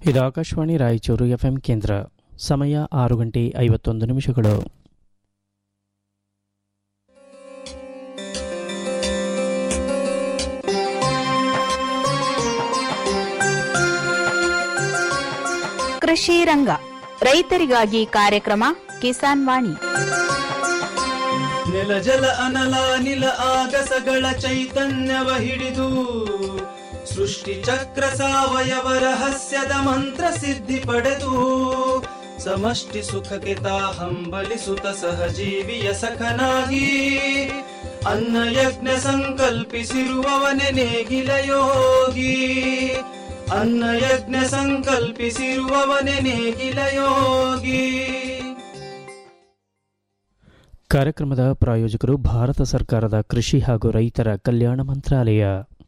ಇದು ಆಕಾಶವಾಣಿ ರಾಯಚೂರು ಎಫ್ಎಂ ಕೇಂದ್ರ ಸಮಯ ಆರು ಗಂಟೆ ಐವತ್ತೊಂದು ನಿಮಿಷಗಳು ಕೃಷಿ ರಂಗ ರೈತರಿಗಾಗಿ ಕಾರ್ಯಕ್ರಮ ಕಿಸಾನ್ ವಾಣಿ ನೆಲ ಜಲ ಅನಲ ನಿಲ ಆಗಸಗಳ ಚೈತನ್ಯವ ಹಿಡಿದು ಸೃಷ್ಟಿ ಚಕ್ರ ಸಾವಯವ ರಹಸ್ಯದ ಮಂತ್ರ ಸಿದ್ಧಿ ಪಡೆದು ಸಮಷ್ಟಿ ಸುಖಕ್ಕೆ ತಾ ಹಂಬಲಿಸುತ್ತ ಸಹಜೀವಿಯ ಸಖನಾಗಿ ಅನ್ನ ಯಜ್ಞ ಸಂಕಲ್ಪಿಸಿರುವವನೆ ನೇಗಿಲ ಯೋಗಿ ಅನ್ನ ಯಜ್ಞ ಸಂಕಲ್ಪಿಸಿರುವವನೆ ನೇಗಿಲ ಯೋಗಿ ಕಾರ್ಯಕ್ರಮದ ಪ್ರಾಯೋಜಕರು ಭಾರತ ಸರ್ಕಾರದ ಕೃಷಿ ಹಾಗೂ ರೈತರ ಕಲ್ಯಾಣ ಮಂತ್ರಾಲಯ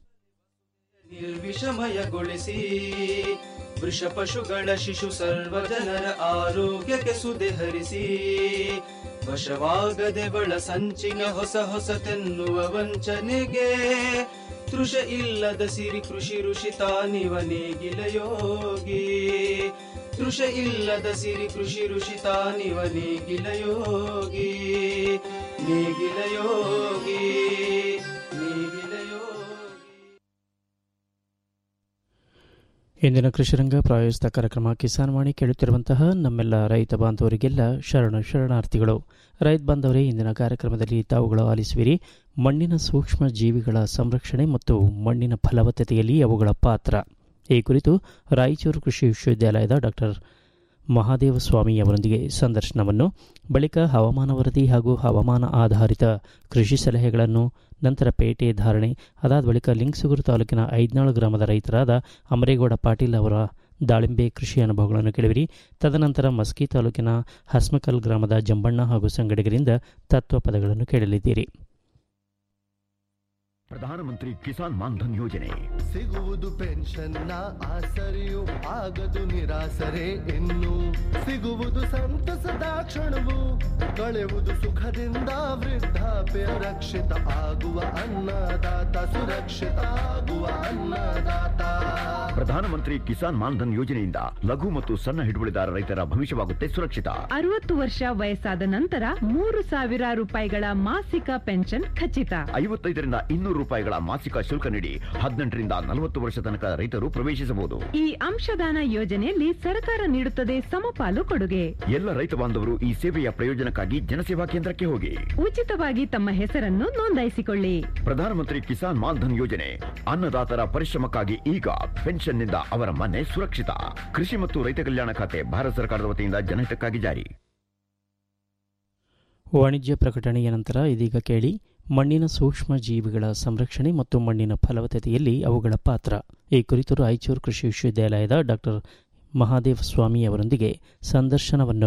ನಿರ್ವಿಷಮಯಗೊಳಿಸಿ ವೃಷ ಪಶುಗಳ ಶಿಶು ಸರ್ವ ಜನರ ಆರೋಗ್ಯಕ್ಕೆ ಸುದೆ ಹರಿಸಿ ವಶವಾಗದೆ ಬಳ ಸಂಚಿನ ಹೊಸ ಹೊಸತೆನ್ನುವ ವಂಚನೆಗೆ ತೃಷ ಇಲ್ಲದ ಸಿರಿ ಕೃಷಿ ಋಷಿ ತಾನಿವ ನೇಗಿಲ ಯೋಗಿ ತೃಷ ಇಲ್ಲದ ಸಿರಿ ಕೃಷಿ ಋಷಿ ತಾನಿವ ನೇಗಿಲ ಯೋಗಿ ನೇಗಿಲ ಯೋಗಿ ನೇಗಿಲ ಯೋಗಿ ಇಂದಿನ ಕೃಷಿರಂಗ ಪ್ರಾಯೋಜಿತ ಕಾರ್ಯಕ್ರಮ ಕಿಸಾನ್ ವಾಣಿ ಕೇಳುತ್ತಿರುವಂತಹ ನಮ್ಮೆಲ್ಲ ರೈತ ಬಾಂಧವರಿಗೆಲ್ಲ ಶರಣ ಶರಣಾರ್ಥಿಗಳು ರೈತ ಬಾಂಧವರೇ ಇಂದಿನ ಕಾರ್ಯಕ್ರಮದಲ್ಲಿ ತಾವುಗಳು ಆಲಿಸುವಿರಿ ಮಣ್ಣಿನ ಸೂಕ್ಷ್ಮ ಜೀವಿಗಳ ಸಂರಕ್ಷಣೆ ಮತ್ತು ಮಣ್ಣಿನ ಫಲವತ್ತತೆಯಲ್ಲಿ ಅವುಗಳ ಪಾತ್ರ ಈ ಕುರಿತು ರಾಯಚೂರು ಕೃಷಿ ವಿಶ್ವವಿದ್ಯಾಲಯದ ಡಾಕ್ಟರ್ ಮಹಾದೇವ ಸ್ವಾಮಿ ಅವರೊಂದಿಗೆ ಸಂದರ್ಶನವನ್ನು ಬಳಿಕ ಹವಾಮಾನ ವರದಿ ಹಾಗೂ ಹವಾಮಾನ ಆಧಾರಿತ ಕೃಷಿ ಸಲಹೆಗಳನ್ನು ನಂತರ ಪೇಟೆ ಧಾರಣೆ ಅದಾದ ಬಳಿಕ ಲಿಂಗಸುಗೂರು ತಾಲೂಕಿನ ಐದ್ನಾಳು ಗ್ರಾಮದ ರೈತರಾದ ಅಮರೇಗೌಡ ಪಾಟೀಲ್ ಅವರ ದಾಳಿಂಬೆ ಕೃಷಿ ಅನುಭವಗಳನ್ನು ಕೇಳಿವಿರಿ ತದನಂತರ ಮಸ್ಕಿ ತಾಲೂಕಿನ ಹಸ್ಮಕಲ್ ಗ್ರಾಮದ ಜಂಬಣ್ಣ ಹಾಗೂ ಸಂಗಡಿಗರಿಂದ ತತ್ವ ಪದಗಳನ್ನು ಕೇಳಲಿದ್ದೀರಿ ಪ್ರಧಾನಮಂತ್ರಿ ಕಿಸಾನ್ ಮಾನ್ಧನ್ ಯೋಜನೆ ಸಿಗುವುದು ಪೆನ್ಷನ್ನ ಆಸರೆಯು ಆಗದು ನಿರಾಸರೆ ಇನ್ನು ಸಿಗುವುದು ಸಂತಸದ ಕ್ಷಣವು ಕಳೆಯುವುದು ಸುಖದಿಂದ ವೃದ್ಧಾಪ್ಯ ರಕ್ಷಿತ ಆಗುವ ಅನ್ನದಾತ ಸುರಕ್ಷಿತ ಆಗುವ ಅನ್ನದಾತ ಪ್ರಧಾನಮಂತ್ರಿ ಕಿಸಾನ್ ಮಾನ್ಧನ್ ಯೋಜನೆಯಿಂದ ಲಘು ಮತ್ತು ಸಣ್ಣ ಹಿಡುವಳಿದಾರ ರೈತರ ಭವಿಷ್ಯವಾಗುತ್ತೆ ಸುರಕ್ಷಿತ ಅರವತ್ತು ವರ್ಷ ವಯಸ್ಸಾದ ನಂತರ ಮೂರು ಸಾವಿರ ರೂಪಾಯಿಗಳ ಮಾಸಿಕ ಪೆನ್ಷನ್ ಖಚಿತ ಐವತ್ತೈದರಿಂದ ಇನ್ನೂರು ರೂಪಾಯಿಗಳ ಮಾಸಿಕ ಶುಲ್ಕ ನೀಡಿ ಹದಿನೆಂಟರಿಂದ ನಲವತ್ತು ವರ್ಷ ತನಕ ರೈತರು ಪ್ರವೇಶಿಸಬಹುದು ಈ ಅಂಶದಾನ ಯೋಜನೆಯಲ್ಲಿ ಸರ್ಕಾರ ನೀಡುತ್ತದೆ ಸಮಪಾಲು ಕೊಡುಗೆ ಎಲ್ಲ ರೈತ ಬಾಂಧವರು ಈ ಸೇವೆಯ ಪ್ರಯೋಜನಕ್ಕಾಗಿ ಜನಸೇವಾ ಕೇಂದ್ರಕ್ಕೆ ಹೋಗಿ ಉಚಿತವಾಗಿ ತಮ್ಮ ಹೆಸರನ್ನು ನೋಂದಾಯಿಸಿಕೊಳ್ಳಿ ಪ್ರಧಾನಮಂತ್ರಿ ಕಿಸಾನ್ ಮಾನ್ಧನ್ ಯೋಜನೆ ಅನ್ನದಾತರ ಪರಿಶ್ರಮಕ್ಕಾಗಿ ಈಗ ಪೆನ್ಷನ್ನಿಂದ ಅವರ ಮನೆ ಸುರಕ್ಷಿತ ಕೃಷಿ ಮತ್ತು ರೈತ ಕಲ್ಯಾಣ ಖಾತೆ ಭಾರತ ಸರ್ಕಾರದ ವತಿಯಿಂದ ಜನಹಿತಕ್ಕಾಗಿ ಜಾರಿ ವಾಣಿಜ್ಯ ಪ್ರಕಟಣೆಯ ನಂತರ ಇದೀಗ ಕೇಳಿ ಮಣ್ಣಿನ ಸೂಕ್ಷ್ಮ ಜೀವಿಗಳ ಸಂರಕ್ಷಣೆ ಮತ್ತು ಮಣ್ಣಿನ ಫಲವತ್ತತೆಯಲ್ಲಿ ಅವುಗಳ ಪಾತ್ರ ಈ ಕುರಿತು ರಾಯಚೂರು ಕೃಷಿ ವಿಶ್ವವಿದ್ಯಾಲಯದ ಡಾಕ್ಟರ್ ಮಹಾದೇವ ಸ್ವಾಮಿ ಅವರೊಂದಿಗೆ ಸಂದರ್ಶನವನ್ನು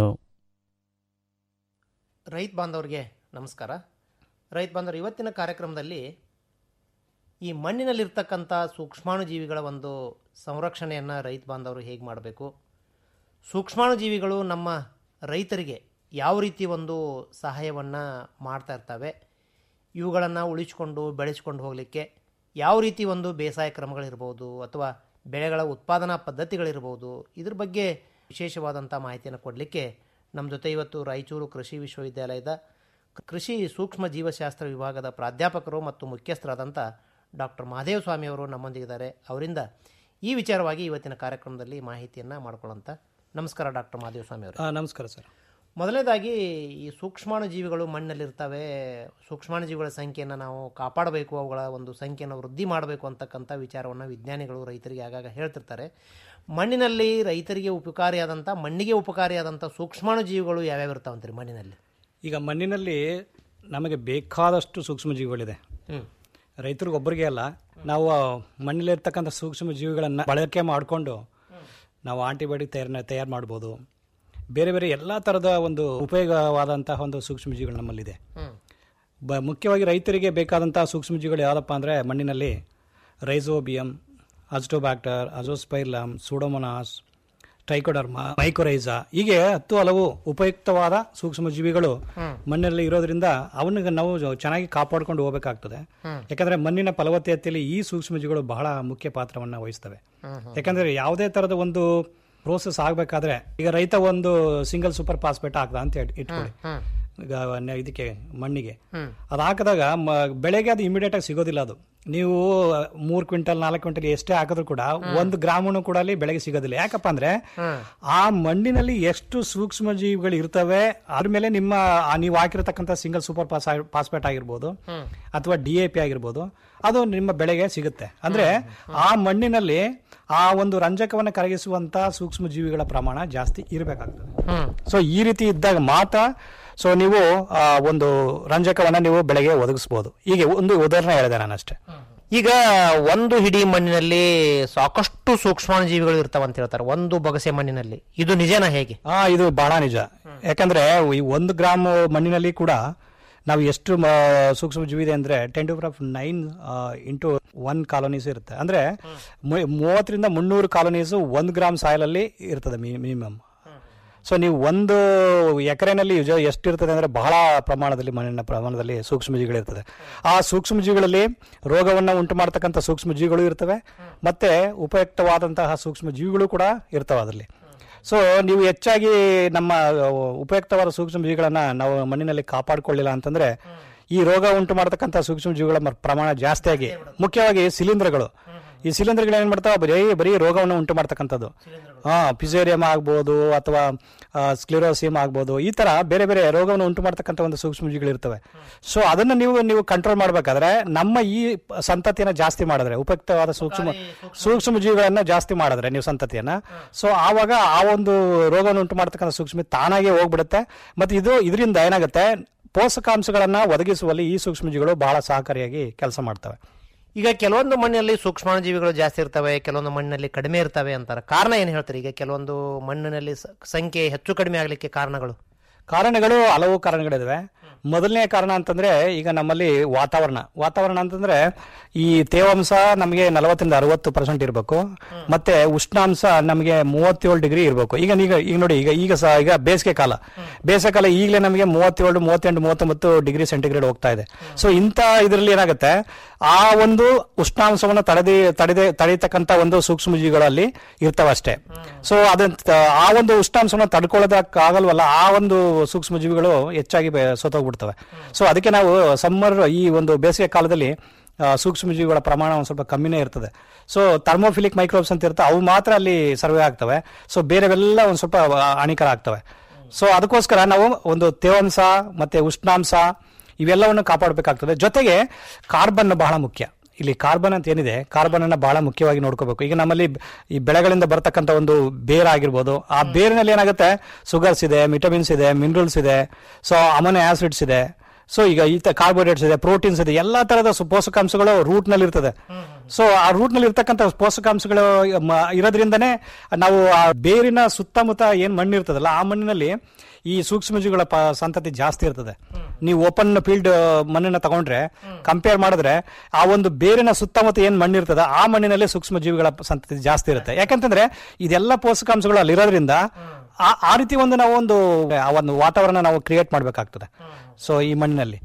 ರೈತ ಬಾಂಧವರಿಗೆ ನಮಸ್ಕಾರ ರೈತ ಬಾಂಧವರು ಇವತ್ತಿನ ಕಾರ್ಯಕ್ರಮದಲ್ಲಿ ಈ ಮಣ್ಣಿನಲ್ಲಿರ್ತಕ್ಕಂಥ ಸೂಕ್ಷ್ಮಾಣುಜೀವಿಗಳ ಒಂದು ಸಂರಕ್ಷಣೆಯನ್ನು ರೈತ ಬಾಂಧವರು ಹೇಗೆ ಮಾಡಬೇಕು ಸೂಕ್ಷ್ಮಾಣುಜೀವಿಗಳು ನಮ್ಮ ರೈತರಿಗೆ ಯಾವ ರೀತಿ ಒಂದು ಸಹಾಯವನ್ನು ಮಾಡ್ತಾ ಇರ್ತವೆ ಇವುಗಳನ್ನು ಉಳಿಸ್ಕೊಂಡು ಬೆಳೆಸ್ಕೊಂಡು ಹೋಗಲಿಕ್ಕೆ ಯಾವ ರೀತಿ ಒಂದು ಬೇಸಾಯ ಕ್ರಮಗಳಿರ್ಬೋದು ಅಥವಾ ಬೆಳೆಗಳ ಉತ್ಪಾದನಾ ಪದ್ಧತಿಗಳಿರ್ಬೋದು ಇದ್ರ ಬಗ್ಗೆ ವಿಶೇಷವಾದಂಥ ಮಾಹಿತಿಯನ್ನು ಕೊಡಲಿಕ್ಕೆ ನಮ್ಮ ಜೊತೆ ಇವತ್ತು ರಾಯಚೂರು ಕೃಷಿ ವಿಶ್ವವಿದ್ಯಾಲಯದ ಕೃಷಿ ಸೂಕ್ಷ್ಮ ಜೀವಶಾಸ್ತ್ರ ವಿಭಾಗದ ಪ್ರಾಧ್ಯಾಪಕರು ಮತ್ತು ಮುಖ್ಯಸ್ಥರಾದಂಥ ಡಾಕ್ಟರ್ ಮಹಾದೇವ ಸ್ವಾಮಿ ಅವರು ನಮ್ಮೊಂದಿಗಿದ್ದಾರೆ ಅವರಿಂದ ಈ ವಿಚಾರವಾಗಿ ಇವತ್ತಿನ ಕಾರ್ಯಕ್ರಮದಲ್ಲಿ ಮಾಹಿತಿಯನ್ನು ಮಾಡ್ಕೊಳ್ಳೋಂಥ ನಮಸ್ಕಾರ ಡಾಕ್ಟರ್ ಮಹಾದೇವ ಸ್ವಾಮಿ ಅವರು ಆ, ನಮಸ್ಕಾರ ಸರ್ ಮೊದಲನೇದಾಗಿ ಈ ಸೂಕ್ಷ್ಮಾಣು ಜೀವಿಗಳು ಮಣ್ಣಲ್ಲಿರ್ತವೆ ಸೂಕ್ಷ್ಮಾಣು ಜೀವಿಗಳ ಸಂಖ್ಯೆಯನ್ನು ನಾವು ಕಾಪಾಡಬೇಕು ಅವುಗಳ ಒಂದು ಸಂಖ್ಯೆಯನ್ನು ವೃದ್ಧಿ ಮಾಡಬೇಕು ಅಂತಕ್ಕಂಥ ವಿಚಾರವನ್ನು ವಿಜ್ಞಾನಿಗಳು ರೈತರಿಗೆ ಆಗಾಗ ಹೇಳ್ತಿರ್ತಾರೆ ಮಣ್ಣಿನಲ್ಲಿ ರೈತರಿಗೆ ಉಪಕಾರಿಯಾದಂಥ ಮಣ್ಣಿಗೆ ಉಪಕಾರಿಯಾದಂಥ ಸೂಕ್ಷ್ಮಾಣು ಜೀವಿಗಳು ಯಾವ್ಯಾವ ಇರ್ತಾವಂತೀರಿ ಮಣ್ಣಿನಲ್ಲಿ ಈಗ ಮಣ್ಣಿನಲ್ಲಿ ನಮಗೆ ಬೇಕಾದಷ್ಟು ಸೂಕ್ಷ್ಮ ಜೀವಿಗಳಿದೆ ರೈತರಿಗೆ ಒಬ್ಬರಿಗೆ ಅಲ್ಲ ನಾವು ಮಣ್ಣಲ್ಲಿರ್ತಕ್ಕಂಥ ಸೂಕ್ಷ್ಮ ಜೀವಿಗಳನ್ನು ಬಳಕೆ ಮಾಡಿಕೊಂಡು ನಾವು ಆಂಟಿಬಯೋಟಿಕ್ ತಯಾರ ತಯಾರು ಮಾಡ್ಬೋದು ಬೇರೆ ಬೇರೆ ಎಲ್ಲ ಥರದ ಒಂದು ಉಪಯೋಗವಾದಂತಹ ಒಂದು ಸೂಕ್ಷ್ಮ ಜೀವಿಗಳು ನಮ್ಮಲ್ಲಿದೆ ಬ ಮುಖ್ಯವಾಗಿ ರೈತರಿಗೆ ಬೇಕಾದಂತಹ ಸೂಕ್ಷ್ಮ ಜೀವಿಗಳು ಯಾವುದಪ್ಪ ಅಂದರೆ ಮಣ್ಣಿನಲ್ಲಿ rhizobium azotobacter azospirillum pseudomonas trichoderma mycorrhiza ಹೀಗೆ ಹತ್ತು ಹಲವು ಉಪಯುಕ್ತವಾದ ಸೂಕ್ಷ್ಮ ಜೀವಿಗಳು ಮಣ್ಣಲ್ಲಿ ಇರೋದ್ರಿಂದ ಅವನಿಗೆ ನಾವು ಚೆನ್ನಾಗಿ ಕಾಪಾಡ್ಕೊಂಡು ಹೋಗಬೇಕಾಗ್ತದೆ ಯಾಕಂದ್ರೆ ಮಣ್ಣಿನ ಫಲವತ್ತತೆಯಲ್ಲಿ ಈ ಸೂಕ್ಷ್ಮ ಜೀವಿಗಳು ಬಹಳ ಮುಖ್ಯ ಪಾತ್ರವನ್ನ ವಹಿಸ್ತವೆ ಯಾಕಂದ್ರೆ ಯಾವುದೇ ತರದ ಒಂದು ಪ್ರೋಸೆಸ್ ಆಗ್ಬೇಕಾದ್ರೆ ಈಗ ರೈತ ಒಂದು ಸಿಂಗಲ್ ಸೂಪರ್ ಫಾಸ್ಫೇಟ್ ಹಾಕ್ದ ಅಂತ ಹೇಳಿ ಇಟ್ಕೊಳ್ಳಿ ಈಗ ನ- ಇದಕ್ಕೆ ಮಣ್ಣಿಗೆ ಅದು ಹಾಕಿದಾಗ ಮ- ಬೆಳೆಗೆ ಅದು ಇಮಿಡಿಯೇಟ್ ಆಗಿ ಸಿಗೋದಿಲ್ಲ ಅದು ನೀವು ಮೂರ್ ಕ್ವಿಂಟಲ್ ನಾಲ್ಕು ಕ್ವಿಂಟಲ್ ಎಷ್ಟೇ ಹಾಕಿದ್ರು ಕೂಡ ಒಂದು ಗ್ರಾಮನು ಕೂಡ ಅಲ್ಲಿ ಬೆಳೆಗೆ ಸಿಗೋದಿಲ್ಲ ಯಾಕಪ್ಪ ಅಂದ್ರೆ ಆ ಮಣ್ಣಿನಲ್ಲಿ ಎಷ್ಟು ಸೂಕ್ಷ್ಮ ಜೀವಿಗಳು ಇರ್ತವೆ ಅದ್ರ ಮೇಲೆ ನಿಮ್ಮ ಆ ನೀವು ಹಾಕಿರತಕ್ಕಂಥ ಸಿಂಗಲ್ ಸೂಪರ್ ಫಾಸ್ಫೇಟ್ ಆಗಿರ್ಬೋದು ಅಥವಾ ಡಿ ಎ ಪಿ ಆಗಿರ್ಬೋದು ಅದು ನಿಮ್ಮ ಬೆಳೆಗೆ ಸಿಗುತ್ತೆ ಅಂದ್ರೆ ಆ ಮಣ್ಣಿನಲ್ಲಿ ಆ ಒಂದು ರಂಜಕವನ್ನು ಕರಗಿಸುವಂತ ಸೂಕ್ಷ್ಮ ಜೀವಿಗಳ ಪ್ರಮಾಣ ಜಾಸ್ತಿ ಇರಬೇಕಾಗ್ತದೆ ಸೊ ಈ ರೀತಿ ಇದ್ದಾಗ ಮಾತ್ರ ಸೊ ನೀವು ಆ ಒಂದು ರಂಜಕವನ್ನ ನೀವು ಬೆಳೆಗೆ ಒದಗಿಸಬಹುದು ಹೀಗೆ ಒಂದು ಉದಾಹರಣೆ ಹೇಳಿದೆ ನಾನು ಅಷ್ಟೇ ಈಗ ಒಂದು ಹಿಡಿ ಮಣ್ಣಿನಲ್ಲಿ ಸಾಕಷ್ಟು ಸೂಕ್ಷ್ಮಾಣುಜೀವಿಗಳು ಇರ್ತಾವ ಅಂತ ಹೇಳ್ತಾರೆ ಒಂದು ಬೊಗಸೆ ಮಣ್ಣಿನಲ್ಲಿ ಇದು ನಿಜನಾ ಹೇಗೆ ಹಾ ಇದು ಬಹಳ ನಿಜ ಯಾಕಂದ್ರೆ ಈ ಒಂದು ಗ್ರಾಮ್ ಮಣ್ಣಿನಲ್ಲಿ ಕೂಡ ನಾವು ಎಷ್ಟು ಮ- ಸೂಕ್ಷ್ಮ ಜೀವಿ ಇದೆ ಅಂದ್ರೆ ten to of nine into one colonies ಇರುತ್ತೆ ಅಂದ್ರೆ ಮು- ಮೂವತ್ತರಿಂದ ಮುನ್ನೂರು ಕಾಲೋನೀಸ್ ಒಂದು ಗ್ರಾಮ್ ಸಾಯಿಲ್ ಅಲ್ಲಿ ಇರ್ತದೆ ಮಿನಿಮಮ್ ಸೊ ನೀವು ಒಂದು ಎಕರೆನಲ್ಲಿ ಯುಜ- ಎಷ್ಟಿರ್ತದೆ ಅಂದ್ರೆ ಬಹಳ ಪ್ರಮಾಣದಲ್ಲಿ ಮಣ್ಣಿನ ಪ್ರಮಾಣದಲ್ಲಿ ಸೂಕ್ಷ್ಮಜೀವಿಗಳು ಇರ್ತದೆ ಆ ಸೂಕ್ಷ್ಮಜೀವಿಗಳಲ್ಲಿ ರೋಗವನ್ನು ಉಂಟು ಮಾಡತಕ್ಕಂಥ ಸೂಕ್ಷ್ಮಜೀವಿಗಳು ಇರ್ತವೆ ಮತ್ತೆ ಉಪಯುಕ್ತವಾದಂತಹ ಸೂಕ್ಷ್ಮಜೀವಿಗಳು ಕೂಡ ಇರ್ತವೆ ಅದರಲ್ಲಿ ಸೊ ನೀವು ಹೆಚ್ಚಾಗಿ ನಮ್ಮ ಅಹ್, ಉಪಯುಕ್ತವಾದ ಸೂಕ್ಷ್ಮಜೀವಿಗಳನ್ನ ನಾವು ಮಣ್ಣಿನಲ್ಲಿ ಕಾಪಾಡಿಕೊಳ್ಳಿಲ್ಲ ಅಂತಂದ್ರೆ ಈ ರೋಗ ಉಂಟು ಮಾಡತಕ್ಕಂಥ ಸೂಕ್ಷ್ಮಜೀವಿಗಳ ಮ- ಪ್ರಮಾಣ ಜಾಸ್ತಿಯಾಗಿ ಮುಖ್ಯವಾಗಿ ಶಿಲೀಂಧ್ರಗಳು ಈ ಶಿಲೀಂಧ್ರಗಳು ಏನ್ ಮಾಡ್ತಾವ ಬರೀ ಬರೀ ರೋಗವನ್ನು ಉಂಟು ಮಾಡ್ತಕ್ಕಂಥದ್ದು ಹಾ ಪಿಸೇರಿಯಮ್ ಆಗ್ಬೋದು ಅಥವಾ ಸ್ಕ್ಲಿರೋಸಿಯಮ್ ಆಗ್ಬೋದು ಈ ತರ ಬೇರೆ ಬೇರೆ ರೋಗವನ್ನು ಉಂಟು ಮಾಡ್ತಕ್ಕಂಥ ಒಂದು ಸೂಕ್ಷ್ಮಜೀವಿಗಳು ಇರ್ತವೆ ಸೊ ಅದನ್ನ ನೀವು ನೀವು ಕಂಟ್ರೋಲ್ ಮಾಡ್ಬೇಕಾದ್ರೆ ನಮ್ಮ ಈ ಸಂತತಿಯನ್ನ ಜಾಸ್ತಿ ಮಾಡಿದ್ರೆ ಉಪಯುಕ್ತವಾದ ಸೂಕ್ಷ್ಮ ಸೂಕ್ಷ್ಮ ಜೀವಿಗಳನ್ನ ಜಾಸ್ತಿ ಮಾಡಿದ್ರೆ ನೀವು ಸಂತತಿಯನ್ನ ಸೊ ಆವಾಗ ಆ ಒಂದು ರೋಗವನ್ನು ಉಂಟು ಮಾಡ್ತಕ್ಕಂಥ ಸೂಕ್ಷ್ಮ ತಾನಾಗೆ ಹೋಗ್ಬಿಡುತ್ತೆ ಮತ್ತೆ ಇದು ಇದರಿಂದ ಏನಾಗುತ್ತೆ ಪೋಷಕಾಂಶಗಳನ್ನ ಒದಗಿಸುವಲ್ಲಿ ಈ ಸೂಕ್ಷ್ಮಜೀವಿಗಳು ಬಹಳ ಸಹಕಾರಿಯಾಗಿ ಕೆಲಸ ಮಾಡ್ತವೆ ಈಗ ಕೆಲವೊಂದು ಮಣ್ಣಿನಲ್ಲಿ ಸೂಕ್ಷ್ಮಾಣುಜೀವಿಗಳು ಜಾಸ್ತಿ ಇರ್ತವೆ ಕೆಲವೊಂದು ಮಣ್ಣಿನಲ್ಲಿ ಕಡಿಮೆ ಇರ್ತವೆ ಅಂತಾರೆ ಕಾರಣ ಏನು ಹೇಳ್ತಾರೆ ಈಗ ಕೆಲವೊಂದು ಮಣ್ಣಿನಲ್ಲಿ ಸ- ಸಂಖ್ಯೆ ಹೆಚ್ಚು ಕಡಿಮೆ ಆಗಲಿಕ್ಕೆ ಕಾರಣಗಳು ಕಾರಣಗಳು ಹಲವು ಕಾರಣಗಳಿದಾವೆ ಮೊದಲನೇ ಕಾರಣ ಅಂತಂದ್ರೆ ಈಗ ನಮ್ಮಲ್ಲಿ ವಾತಾವರಣ ವಾತಾವರಣ ಅಂತಂದ್ರೆ ಈ ತೇವಾಂಶ ನಮಗೆ ನಲವತ್ತರಿಂದ ಅರವತ್ತು ಪರ್ಸೆಂಟ್ ಇರಬೇಕು ಮತ್ತೆ ಉಷ್ಣಾಂಶ ನಮಗೆ ಮೂವತ್ತೇಳು ಡಿಗ್ರಿ ಇರಬೇಕು ಈಗ ಈಗ ಈಗ ನೋಡಿ ಈಗ ಈಗ ಸಹ ಈಗ ಬೇಸಿಗೆ ಕಾಲ ಬೇಸಿಗೆ ಕಾಲ ಈಗಲೇ ನಮಗೆ ಮೂವತ್ತೇಳು ಮೂವತ್ತೆಂಟು ಮೂವತ್ತೊಂಬತ್ತು ಡಿಗ್ರಿ ಸೆಂಟಿಗ್ರೇಡ್ ಹೋಗ್ತಾ ಇದೆ ಸೊ ಇಂಥ ಇದರಲ್ಲಿ ಏನಾಗುತ್ತೆ ಆ ಒಂದು ಉಷ್ಣಾಂಶವನ್ನು ತಡೆದಿ ತಡೆದೆ ತಡೀತಕ್ಕಂಥ ಒಂದು ಸೂಕ್ಷ್ಮ ಜೀವಿಗಳಲ್ಲಿ ಇರ್ತಾವ ಅಷ್ಟೇ ಸೊ ಅದಂತ ಆ ಒಂದು ಉಷ್ಣಾಂಶವನ್ನು ತಡ್ಕೊಳ್ಳೋದಕ್ಕಾಗಲ್ವಲ್ಲ ಆ ಒಂದು ಸೂಕ್ಷ್ಮ ಜೀವಿಗಳು ಹೆಚ್ಚಾಗಿ ಬೆ- ಸತ್ತೋಗ್ಬಿಡ್ತವೆ ಸೊ ಅದಕ್ಕೆ ನಾವು ಸಮ್ಮರ್ ಈ ಒಂದು ಬೇಸಿಗೆ ಕಾಲದಲ್ಲಿ ಆ, ಸೂಕ್ಷ್ಮ ಜೀವಿಗಳ ಪ್ರಮಾಣ ಒಂದು ಸ್ವಲ್ಪ ಕಮ್ಮಿನೇ ಇರ್ತದೆ ಸೊ ಥರ್ಮೋಫಿಲಿಕ್ ಮೈಕ್ರೋಬ್ಸ್ ಅಂತ ಇರ್ತವೆ ಅವು ಮಾತ್ರ ಅಲ್ಲಿ ಸರ್ವೆ ಆಗ್ತವೆ ಸೊ ಬೇರೆವೆಲ್ಲ ಒಂದು ಸ್ವಲ್ಪ ಆ, ಹಾನಿಕರ ಆಗ್ತವೆ ಸೊ ಅದಕ್ಕೋಸ್ಕರ ನಾವು ಒಂದು ತೇವಾಂಶ ಮತ್ತೆ ಉಷ್ಣಾಂಶ ಇವೆಲ್ಲವನ್ನು ಕಾಪಾಡಬೇಕಾಗ್ತದೆ ಜೊತೆಗೆ ಕಾರ್ಬನ್ ಬಹಳ ಮುಖ್ಯ ಇಲ್ಲಿ ಕಾರ್ಬನ್ ಅಂತ ಏನಿದೆ ಕಾರ್ಬನ್ ಅನ್ನ ಬಹಳ ಮುಖ್ಯವಾಗಿ ನೋಡ್ಕೋಬೇಕು ಈಗ ನಮ್ಮಲ್ಲಿ ಈ ಬೆಳೆಗಳಿಂದ ಬರ್ತಕ್ಕಂಥ ಒಂದು ಬೇರ್ ಆಗಿರ್ಬೋದು ಆ ಬೇರಿನಲ್ಲಿ ಏನಾಗುತ್ತೆ ಸುಗರ್ಸ್ ಇದೆ ವಿಟಮಿನ್ಸ್ ಇದೆ ಮಿನರಲ್ಸ್ ಇದೆ ಸೊ ಅಮೋನೋ ಆಸಿಡ್ಸ್ ಇದೆ ಸೊ ಈಗ ಈ ಕಾರ್ಬೋಹೈಡ್ರೇಟ್ಸ್ ಇದೆ ಪ್ರೋಟೀನ್ಸ್ ಇದೆ ಎಲ್ಲಾ ತರದ ಸು- ಪೋಷಕಾಂಶಗಳು ರೂಟ್ ನಲ್ಲಿ ಇರ್ತದೆ ಸೊ ಆ ರೂಟ್ ನಲ್ಲಿ ಇರ್ತಕ್ಕಂಥ ಪೋಷಕಾಂಶಗಳು ಮ- ಇರೋದ್ರಿಂದನೇ ನಾವು ಆ ಬೇರಿನ ಸುತ್ತಮುತ್ತ ಏನ್ ಮಣ್ಣು ಇರ್ತದಲ್ಲ ಆ ಮಣ್ಣಿನಲ್ಲಿ ಈ ಸೂಕ್ಷ್ಮಜೀವಿಗಳ ಪ ಸಂತತಿ ಜಾಸ್ತಿ ಇರ್ತದೆ ನೀವು ಓಪನ್ ಫೀಲ್ಡ್ ಮಣ್ಣನ್ನ ತಗೊಂಡ್ರೆ ಕಂಪೇರ್ ಮಾಡಿದ್ರೆ ಆ ಒಂದು ಬೇರಿನ ಸುತ್ತಮುತ್ತ ಏನ್ ಮಣ್ಣು ಇರ್ತದೆ ಆ ಮಣ್ಣಿನಲ್ಲಿ ಸೂಕ್ಷ್ಮ ಜೀವಿಗಳ ಸಂತತಿ ಜಾಸ್ತಿ ಇರುತ್ತೆ ಯಾಕಂತಂದ್ರೆ ಇದೆಲ್ಲ ಪೋಷಕಾಂಶಗಳು ಅಲ್ಲಿರೋದ್ರಿಂದ ಆ ಆ ರೀತಿ ಒಂದು ನಾವು ಒಂದು ಆ ಒಂದು ವಾತಾವರಣ ನಾವು ಕ್ರಿಯೇಟ್ ಮಾಡಬೇಕಾಗ್ತದೆ ಸೊ ಈ ಮಣ್ಣಿನಲ್ಲಿ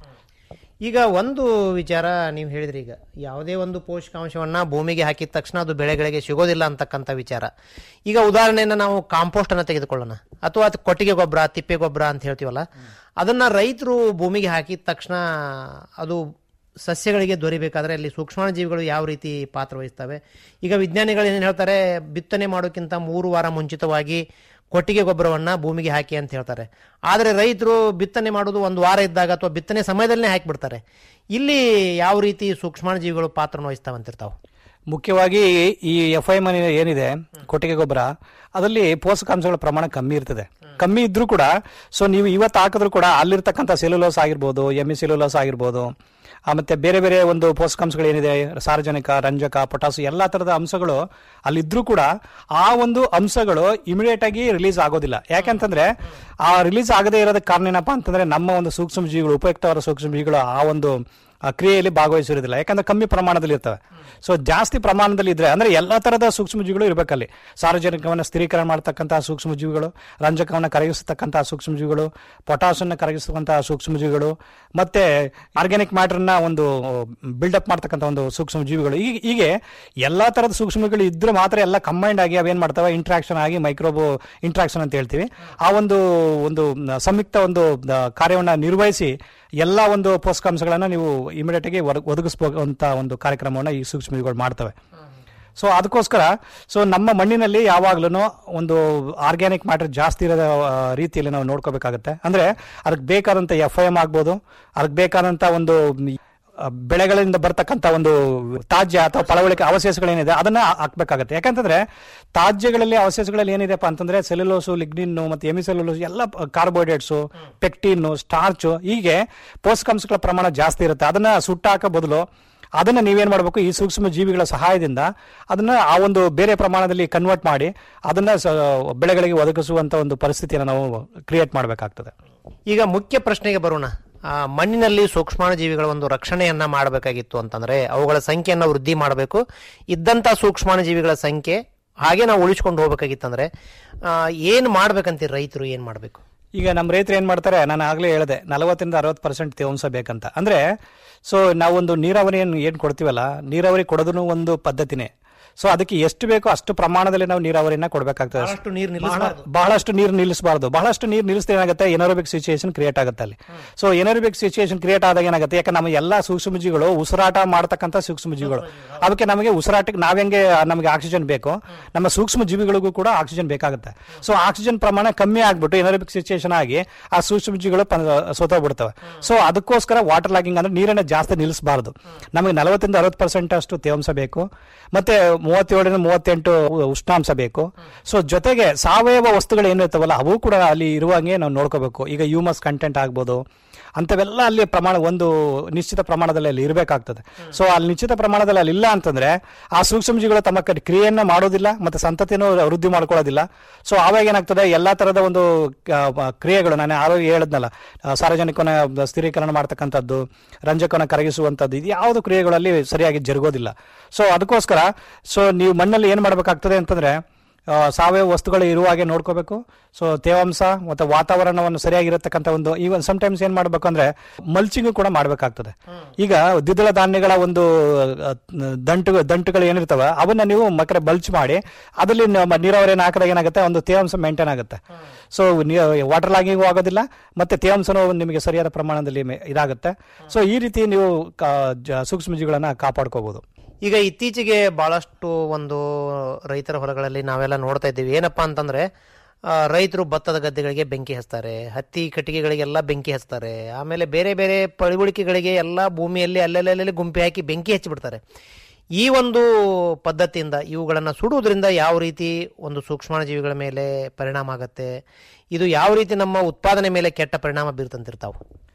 ಈಗ ಒಂದು ವಿಚಾರ ನೀವು ಹೇಳಿದ್ರಿ ಈಗ ಯಾವುದೇ ಒಂದು ಪೋಷಕಾಂಶವನ್ನ ಭೂಮಿಗೆ ಹಾಕಿದ ತಕ್ಷಣ ಅದು ಬೆಳೆಗಳಿಗೆ ಸಿಗೋದಿಲ್ಲ ಅಂತಕ್ಕಂಥ ವಿಚಾರ ಈಗ ಉದಾಹರಣೆಯನ್ನು ನಾವು ಕಾಂಪೋಸ್ಟ್ ಅನ್ನ ತೆಗೆದುಕೊಳ್ಳೋಣ ಅಥವಾ ಅದು ಕೊಟ್ಟಿಗೆ ಗೊಬ್ಬರ ತಿಪ್ಪೆ ಗೊಬ್ಬರ ಅಂತ ಹೇಳ್ತೀವಲ್ಲ ಅದನ್ನ ರೈತರು ಭೂಮಿಗೆ ಹಾಕಿದ ತಕ್ಷಣ ಅದು ಸಸ್ಯಗಳಿಗೆ ದೊರಿಬೇಕಾದ್ರೆ ಅಲ್ಲಿ ಸೂಕ್ಷ್ಮಾಣುಜೀವಿಗಳು ಯಾವ ರೀತಿ ಪಾತ್ರ ವಹಿಸ್ತವೆ ಈಗ ವಿಜ್ಞಾನಿಗಳು ಏನು ಹೇಳ್ತಾರೆ ಬಿತ್ತನೆ ಮಾಡೋಕ್ಕಿಂತ ಮೂರು ವಾರ ಮುಂಚಿತವಾಗಿ ಕೊಟ್ಟಿಗೆ ಗೊಬ್ಬರವನ್ನ ಭೂಮಿಗೆ ಹಾಕಿ ಅಂತ ಹೇಳ್ತಾರೆ ಆದರೆ ರೈತರು ಬಿತ್ತನೆ ಮಾಡೋದು ಒಂದು ವಾರ ಇದ್ದಾಗ ಅಥವಾ ಬಿತ್ತನೆ ಸಮಯದಲ್ಲೇ ಹಾಕಿಬಿಡ್ತಾರೆ ಇಲ್ಲಿ ಯಾವ ರೀತಿ ಸೂಕ್ಷ್ಮಾಣುಜೀವಿಗಳು ಪಾತ್ರ ವಹಿಸ್ತಾವಂತಿರ್ತಾವೆ ಮುಖ್ಯವಾಗಿ ಈ ಎಫ್ ಐ ಮನಿ ಏನಿದೆ ಕೊಟ್ಟಿಗೆ ಗೊಬ್ಬರ ಅದರಲ್ಲಿ ಪೋಷಕಾಂಶಗಳ ಪ್ರಮಾಣ ಕಮ್ಮಿ ಇರ್ತದೆ ಕಮ್ಮಿ ಇದ್ರೂ ಕೂಡ ಸೊ ನೀವು ಇವತ್ತು ಹಾಕಿದ್ರು ಕೂಡ ಅಲ್ಲಿರ್ತಕ್ಕಂಥ ಸೆಲ್ಯುಲೋಸ್ ಆಗಿರ್ಬೋದು ಎಮ್ಮಿ ಸೆಲ್ಯುಲೋಸ್ ಆಗಿರ್ಬೋದು ಆ, ಮತ್ತೆ ಬೇರೆ ಬೇರೆ ಒಂದು ಪೋಷಕಾಂಶಗಳು ಏನಿದೆ ಸಾರ್ವಜನಿಕ ರಂಜಕ ಪೊಟಾಸು ಎಲ್ಲಾ ತರದ ಅಂಶಗಳು ಅಲ್ಲಿದ್ರೂ ಕೂಡ ಆ ಒಂದು ಅಂಶಗಳು ಇಮಿಡಿಯೇಟ್ ಆಗಿ ರಿಲೀಸ್ ಆಗೋದಿಲ್ಲ ಯಾಕಂತಂದ್ರೆ ಆ ರಿಲೀಸ್ ಆಗದೇ ಇರೋದಕ್ಕೆ ಕಾರಣ ಏನಪ್ಪಾ ಅಂತಂದ್ರೆ ನಮ್ಮ ಒಂದು ಸೂಕ್ಷ್ಮ ಜೀವಿಗಳು ಉಪಯುಕ್ತವಾದ ಸೂಕ್ಷ್ಮ ಜೀವಿಗಳು ಆ ಒಂದು ಆ ಕ್ರಿಯೆಯಲ್ಲಿ ಭಾಗವಹಿಸಿರೋದಿಲ್ಲ ಯಾಕಂದ್ರೆ ಕಮ್ಮಿ ಪ್ರಮಾಣದಲ್ಲಿ ಇರ್ತವೆ ಸೊ ಜಾಸ್ತಿ ಪ್ರಮಾಣದಲ್ಲಿ ಇದ್ರೆ ಅಂದ್ರೆ ಎಲ್ಲಾ ತರದ ಸೂಕ್ಷ್ಮಜೀವಿಗಳು ಇರಬೇಕಲ್ಲಿ ಸಾರ್ವಜನಿಕವನ್ನು ಸ್ಥಿರೀಕರಣ ಮಾಡತಕ್ಕಂತಹ ಸೂಕ್ಷ್ಮಜೀವಿಗಳು ರಂಜಕವನ್ನು ಕರಗಿಸತಕ್ಕಂತಹ ಸೂಕ್ಷ್ಮಜೀವಿಗಳು ಪೊಟಾಷನ್ನ ಕರಗಿಸತಕ್ಕಂತಹ ಸೂಕ್ಷ್ಮಜೀವಿಗಳು ಮತ್ತೆ ಆರ್ಗ್ಯಾನಿಕ್ ಮ್ಯಾಟರ್ನ ಒಂದು ಬಿಲ್ಡಪ್ ಮಾಡ್ತಕ್ಕಂಥ ಒಂದು ಸೂಕ್ಷ್ಮಜೀವಿಗಳು ಈಗ ಹೀಗೆ ಎಲ್ಲಾ ತರದ ಸೂಕ್ಷ್ಮಗಳು ಇದ್ರೆ ಮಾತ್ರ ಎಲ್ಲ ಕಂಬೈಂಡ್ ಆಗಿ ಅವೇನ್ ಮಾಡ್ತವೆ ಇಂಟ್ರಾಕ್ಷನ್ ಆಗಿ ಮೈಕ್ರೋಬೋ ಇಂಟ್ರಾಕ್ಷನ್ ಅಂತ ಹೇಳ್ತೀವಿ ಆ ಒಂದು ಒಂದು ಸಂಯುಕ್ತ ಒಂದು ಆ, ಕಾರ್ಯವನ್ನ ನಿರ್ವಹಿಸಿ ಎಲ್ಲ ಒಂದು ಪೋಷಕಾಂಶಗಳನ್ನ ನೀವು ಇಮಿಡಿಯೇಟ್ ಆಗಿ ಒದಗಿಸಬಹುದಂತ ಒಂದು ಕಾರ್ಯಕ್ರಮವನ್ನ ಈ ಸೂಕ್ಷ್ಮಜೀವಿಗಳು ಮಾಡ್ತವೆ ಸೊ ಅದಕ್ಕೋಸ್ಕರ ಸೊ ನಮ್ಮ ಮಣ್ಣಿನಲ್ಲಿ ಯಾವಾಗ್ಲೂ ಒಂದು ಆರ್ಗ್ಯಾನಿಕ್ ಮ್ಯಾಟರ್ ಜಾಸ್ತಿ ಇರೋ ಆ, ರೀತಿಯಲ್ಲಿ ನಾವು ನೋಡ್ಕೋಬೇಕಾಗತ್ತೆ ಅಂದ್ರೆ ಅದಕ್ಕೆ ಬೇಕಾದಂತ ಎಫ್ ಐ ಎಂ ಆಗ್ಬೋದು ಅದಕ್ಕೆ ಬೇಕಾದಂತ ಒಂದು ಮ್, ಆ, ಬೆಳೆಗಳಿಂದ ಬರ್ತಕ್ಕಂಥ ಒಂದು ತಾಜ್ಯ ಅಥವಾ ಪಳವಳಿಕೆ ಅವಶೇಷಗಳೇನಿದೆ ಅದನ್ನ ಹಾಕ್ಬೇಕಾಗತ್ತೆ ಯಾಕಂತಂದ್ರೆ ತಾಜ್ಯಗಳಲ್ಲಿ ಅವಶೇಷಗಳಲ್ಲಿ ಏನಿದೆಪ್ಪ ಅಂತಂದ್ರೆ ಸೆಲ್ಯುಲೋಸು ಲಿಗ್ನಿನ್ನು ಮತ್ತೆ ಎಮಿಸೆಲ್ಯುಲೋಸ್ ಎಲ್ಲ ಕಾರ್ಬೋಹೈಡ್ರೇಟ್ಸ್ ಪೆಕ್ಟಿನ್ ಸ್ಟಾರ್ಚ್ ಹೀಗೆ ಪೋಷಕಾಂಶಗಳ ಪ್ರಮಾಣ ಜಾಸ್ತಿ ಇರುತ್ತೆ ಅದನ್ನ ಸುಟ್ಟಾಕ ಬದಲು ಅದನ್ನ ನೀವೇನ್ ಮಾಡಬೇಕು ಈ ಸೂಕ್ಷ್ಮ ಜೀವಿಗಳ ಸಹಾಯದಿಂದ ಅದನ್ನ ಆ ಒಂದು ಬೇರೆ ಪ್ರಮಾಣದಲ್ಲಿ ಕನ್ವರ್ಟ್ ಮಾಡಿ ಅದನ್ನ ಸ- ಬೆಳೆಗಳಿಗೆ ಒದಗಿಸುವಂತ ಒಂದು ಪರಿಸ್ಥಿತಿಯನ್ನು ನಾವು ಕ್ರಿಯೇಟ್ ಮಾಡಬೇಕಾಗ್ತದೆ ಈಗ ಮುಖ್ಯ ಪ್ರಶ್ನೆಗೆ ಬರೋಣ ಆ, ಮಣ್ಣಿನಲ್ಲಿ ಸೂಕ್ಷ್ಮಾಣು ಜೀವಿಗಳ ಒಂದು ರಕ್ಷಣೆಯನ್ನ ಮಾಡಬೇಕಾಗಿತ್ತು ಅಂತಂದ್ರೆ ಅವುಗಳ ಸಂಖ್ಯೆಯನ್ನ ವೃದ್ಧಿ ಮಾಡಬೇಕು ಇದ್ದಂತ ಸೂಕ್ಷ್ಮಾಣು ಜೀವಿಗಳ ಸಂಖ್ಯೆ ಹಾಗೆ ನಾವು ಉಳಿಸ್ಕೊಂಡು ಹೋಗ್ಬೇಕಾಗಿತ್ತಂದ್ರೆ ಆ, ಏನ್ ಮಾಡ್ಬೇಕಂತೀರಿ ರೈತರು ಏನ್ ಮಾಡ್ಬೇಕು ಈಗ ನಮ್ಮ ರೈತರು ಏನ್ ಮಾಡ್ತಾರೆ ನಾನು ಆಗ್ಲೇ ಹೇಳಿದೆ ನಲವತ್ತರಿಂದ ಅರವತ್ತು ಪರ್ಸೆಂಟ್ ತೇವಾಂಶ ಬೇಕಂತ ಅಂದ್ರೆ ಸೊ ನಾವೊಂದು ನೀರಾವರಿಯನ್ನು ಏನ್ ಕೊಡ್ತೀವಲ್ಲ ನೀರಾವರಿ ಕೊಡೋದನ್ನು ಒಂದು ಪದ್ಧತಿನೇ ಸೊ ಅದಕ್ಕೆ ಎಷ್ಟು ಬೇಕೋ ಅಷ್ಟು ಪ್ರಮಾಣದಲ್ಲಿ ನಾವು ನೀರಾವರಿನ ಕೊಡಬೇಕಾಗ್ತದೆ ಬಹಳಷ್ಟು ನೀರು ನಿಲ್ಲಿಸಬಾರ್ದು ಬಹಳಷ್ಟು ನೀರು ನಿಲ್ಲಿಸಬಾರ್ದು ಬಹಳಷ್ಟು ನೀರು ನಿಲ್ಲಿಸಿದ್ರೆ ಏನಾಗುತ್ತೆ ಎನರೋಬಿಕ್ ಸಿಚುಯೇಷನ್ ಕ್ರಿಯೇಟ್ ಆಗುತ್ತೆ ಅಲ್ಲಿ ಸೊ ಎನರೋಬಿಕ್ ಸಿಚುಯೇಷನ್ ಕ್ರಿಯೇಟ್ ಆದಾಗ ಏನಾಗುತ್ತೆ ಯಾಕಂದ್ರೆ ನಮ್ಮ ಎಲ್ಲಾ ಸೂಕ್ಷ್ಮಜೀವಿಗಳು ಉಸಿರಾಟ ಮಾಡ್ತಕ್ಕಂಥ ಸೂಕ್ಷ್ಮಜೀವಿಗಳು ಅದಕ್ಕೆ ನಮಗೆ ಉಸಿರಾಟಕ್ಕೆ ನಾವ್ ಹೆಂಗೆ ನಮಗೆ ಆಕ್ಸಿಜನ್ ಬೇಕು ನಮ್ಮ ಸೂಕ್ಷ್ಮ ಜೀವಿಗಳಿಗೂ ಕೂಡ ಆಕ್ಸಿಜನ್ ಬೇಕಾಗುತ್ತೆ ಸೊ ಆಕ್ಸಿಜನ್ ಪ್ರಮಾಣ ಕಮ್ಮಿ ಆಗ್ಬಿಟ್ಟು ಎನರೋಬಿಕ್ ಸಿಚುಯೇಷನ್ ಆಗಿ ಆ ಸೂಕ್ಷ್ಮಜೀವಿಗಳು ಸೋತೋಗ್ಬಿಡ್ತವೆ ಸೊ ಅದಕ್ಕೋಸ್ಕರ ವಾಟರ್ ಲಾಗಿಂಗ್ ಅಂದ್ರೆ ನೀರನ್ನ ಜಾಸ್ತಿ ನಿಲ್ಲಿಸಬಾರ್ದು ನಮಗೆ ನಲವತ್ತರಿಂದ ಅರವತ್ತು ಪರ್ಸೆಂಟ್ ಅಷ್ಟು ತೇವಾಂಶ ಬೇಕು ಮತ್ತೆ ಮೂವತ್ತೇಳರಿಂದ ಮೂವತ್ತೆಂಟು ಉಷ್ಣಾಂಶ ಬೇಕು ಸೊ ಜೊತೆಗೆ ಸಾವಯವ ವಸ್ತುಗಳು ಏನು ಇರ್ತಾವಲ್ಲ ಅವು ಕೂಡ ಅಲ್ಲಿ ಇರುವಾಗೆ ನಾವು ನೋಡ್ಕೋಬೇಕು ಈಗ ಹ್ಯೂಮಸ್ ಕಂಟೆಂಟ್ ಆಗ್ಬೋದು ಅಂತವೆಲ್ಲ ಅಲ್ಲಿ ಪ್ರಮಾಣ ಒಂದು ನಿಶ್ಚಿತ ಪ್ರಮಾಣದಲ್ಲಿ ಅಲ್ಲಿ ಇರಬೇಕಾಗ್ತದೆ ಸೊ ಅಲ್ಲಿ ನಿಶ್ಚಿತ ಪ್ರಮಾಣದಲ್ಲಿ ಅಲ್ಲಿ ಇಲ್ಲ ಅಂತಂದ್ರೆ ಆ ಸೂಕ್ಷ್ಮಜೀವಿಗಳು ತಮ್ಮ ಕಡೆ ಕ್ರಿಯೆಯನ್ನ ಮಾಡೋದಿಲ್ಲ ಮತ್ತೆ ಸಂತತಿಯನ್ನು ವೃದ್ಧಿ ಮಾಡ್ಕೊಳ್ಳೋದಿಲ್ಲ ಸೊ ಆವಾಗ ಏನಾಗ್ತದೆ ಎಲ್ಲಾ ತರದ ಒಂದು ಆ, ಕ್ರಿಯೆಗಳು ನಾನು ಆರೋಗ್ಯ ಹೇಳಿದ್ನಲ್ಲ ಆ, ಸಾರ್ವಜನಿಕವನ್ನ ಸ್ಥಿರೀಕರಣ ಮಾಡ್ತಕ್ಕಂಥದ್ದು ರಂಜಕವನ್ನ ಕರಗಿಸುವಂಥದ್ದು ಇದು ಯಾವುದು ಕ್ರಿಯೆಗಳಲ್ಲಿ ಸರಿಯಾಗಿ ಜರುಗೋದಿಲ್ಲ ಸೊ ಅದಕ್ಕೋಸ್ಕರ ಸೊ ನೀವು ಮಣ್ಣಲ್ಲಿ ಏನ್ ಮಾಡಬೇಕಾಗ್ತದೆ ಅಂತಂದ್ರೆ ಆ, ಸಾವಯವ ವಸ್ತುಗಳು ಇರುವ ಹಾಗೆ ನೋಡ್ಕೋಬೇಕು ಸೊ ತೇವಾಂಶ ಮತ್ತೆ ವಾತಾವರಣವನ್ನು ಸರಿಯಾಗಿರತಕ್ಕಂಥ ಒಂದು ಈವನ್ ಸಮಟೈಮ್ಸ್ ಏನ್ ಮಾಡ್ಬೇಕು ಅಂದ್ರೆ ಮಲ್ಚಿಂಗ್ ಕೂಡ ಮಾಡ್ಬೇಕಾಗ್ತದೆ ಈಗ ದ್ವಿದಳ ಧಾನ್ಯಗಳ ಒಂದು ಆ, ದಂಟು ದಂಟುಗಳು ಏನಿರ್ತವೆ ಅವನ್ನ ನೀವು ಮಕ್ಕಳ ಬಲ್ಚ್ ಮಾಡಿ ಅದರಲ್ಲಿ ನಮ್ಮ ನೀರಾವರಿಯನ್ನು ಹಾಕಿದಾಗ ಏನಾಗುತ್ತೆ ಒಂದು ತೇವಾಂಶ ಮೇಂಟೈನ್ ಆಗುತ್ತೆ ಸೊ ವಾಟರ್ ಲಾಗಿಂಗು ಆಗೋದಿಲ್ಲ ಮತ್ತೆ ತೇವಾಂಶನೂ ನಿಮಗೆ ಸರಿಯಾದ ಪ್ರಮಾಣದಲ್ಲಿ ಮೆ- ಇದಾಗುತ್ತೆ ಸೊ ಈ ರೀತಿ ನೀವು ಕಾ- ಜ- ಸೂಕ್ಷ್ಮಜೀವಿಗಳನ್ನ ಕಾಪಾಡ್ಕೋಬಹುದು ಈಗ ಇತ್ತೀಚೆಗೆ ಬಹಳಷ್ಟು ಒಂದು ರೈತರ ಹೊಲಗಳಲ್ಲಿ ನಾವೆಲ್ಲ ನೋಡ್ತಾ ಇದ್ದೀವಿ ಏನಪ್ಪಾ ಅಂತಂದ್ರೆ ಆ, ರೈತರು ಭತ್ತದ ಗದ್ದೆಗಳಿಗೆ ಬೆಂಕಿ ಹಚ್ತಾರೆ ಹತ್ತಿ ಕಟ್ಟಿಗೆಗಳಿಗೆಲ್ಲ ಬೆಂಕಿ ಹಚ್ತಾರೆ ಆಮೇಲೆ ಬೇರೆ ಬೇರೆ ಪಳಿವಳಿಕೆಗಳಿಗೆ ಎಲ್ಲ ಭೂಮಿಯಲ್ಲಿ ಅಲ್ಲೆಲ್ಲೆಲ್ಲಿ ಗುಂಪಿ ಹಾಕಿ ಬೆಂಕಿ ಹಚ್ಚಿಬಿಡ್ತಾರೆ ಈ ಒಂದು ಪದ್ಧತಿಯಿಂದ ಇವುಗಳನ್ನು ಸುಡುವುದರಿಂದ ಯಾವ ರೀತಿ ಒಂದು ಸೂಕ್ಷ್ಮಾಣುಜೀವಿಗಳ ಮೇಲೆ ಪರಿಣಾಮ ಆಗುತ್ತೆ ಇದು ಯಾವ ರೀತಿ ನಮ್ಮ ಉತ್ಪಾದನೆ ಮೇಲೆ ಕೆಟ್ಟ ಪರಿಣಾಮ ಬೀರ್ತಂತಿರ್ತಾವೆ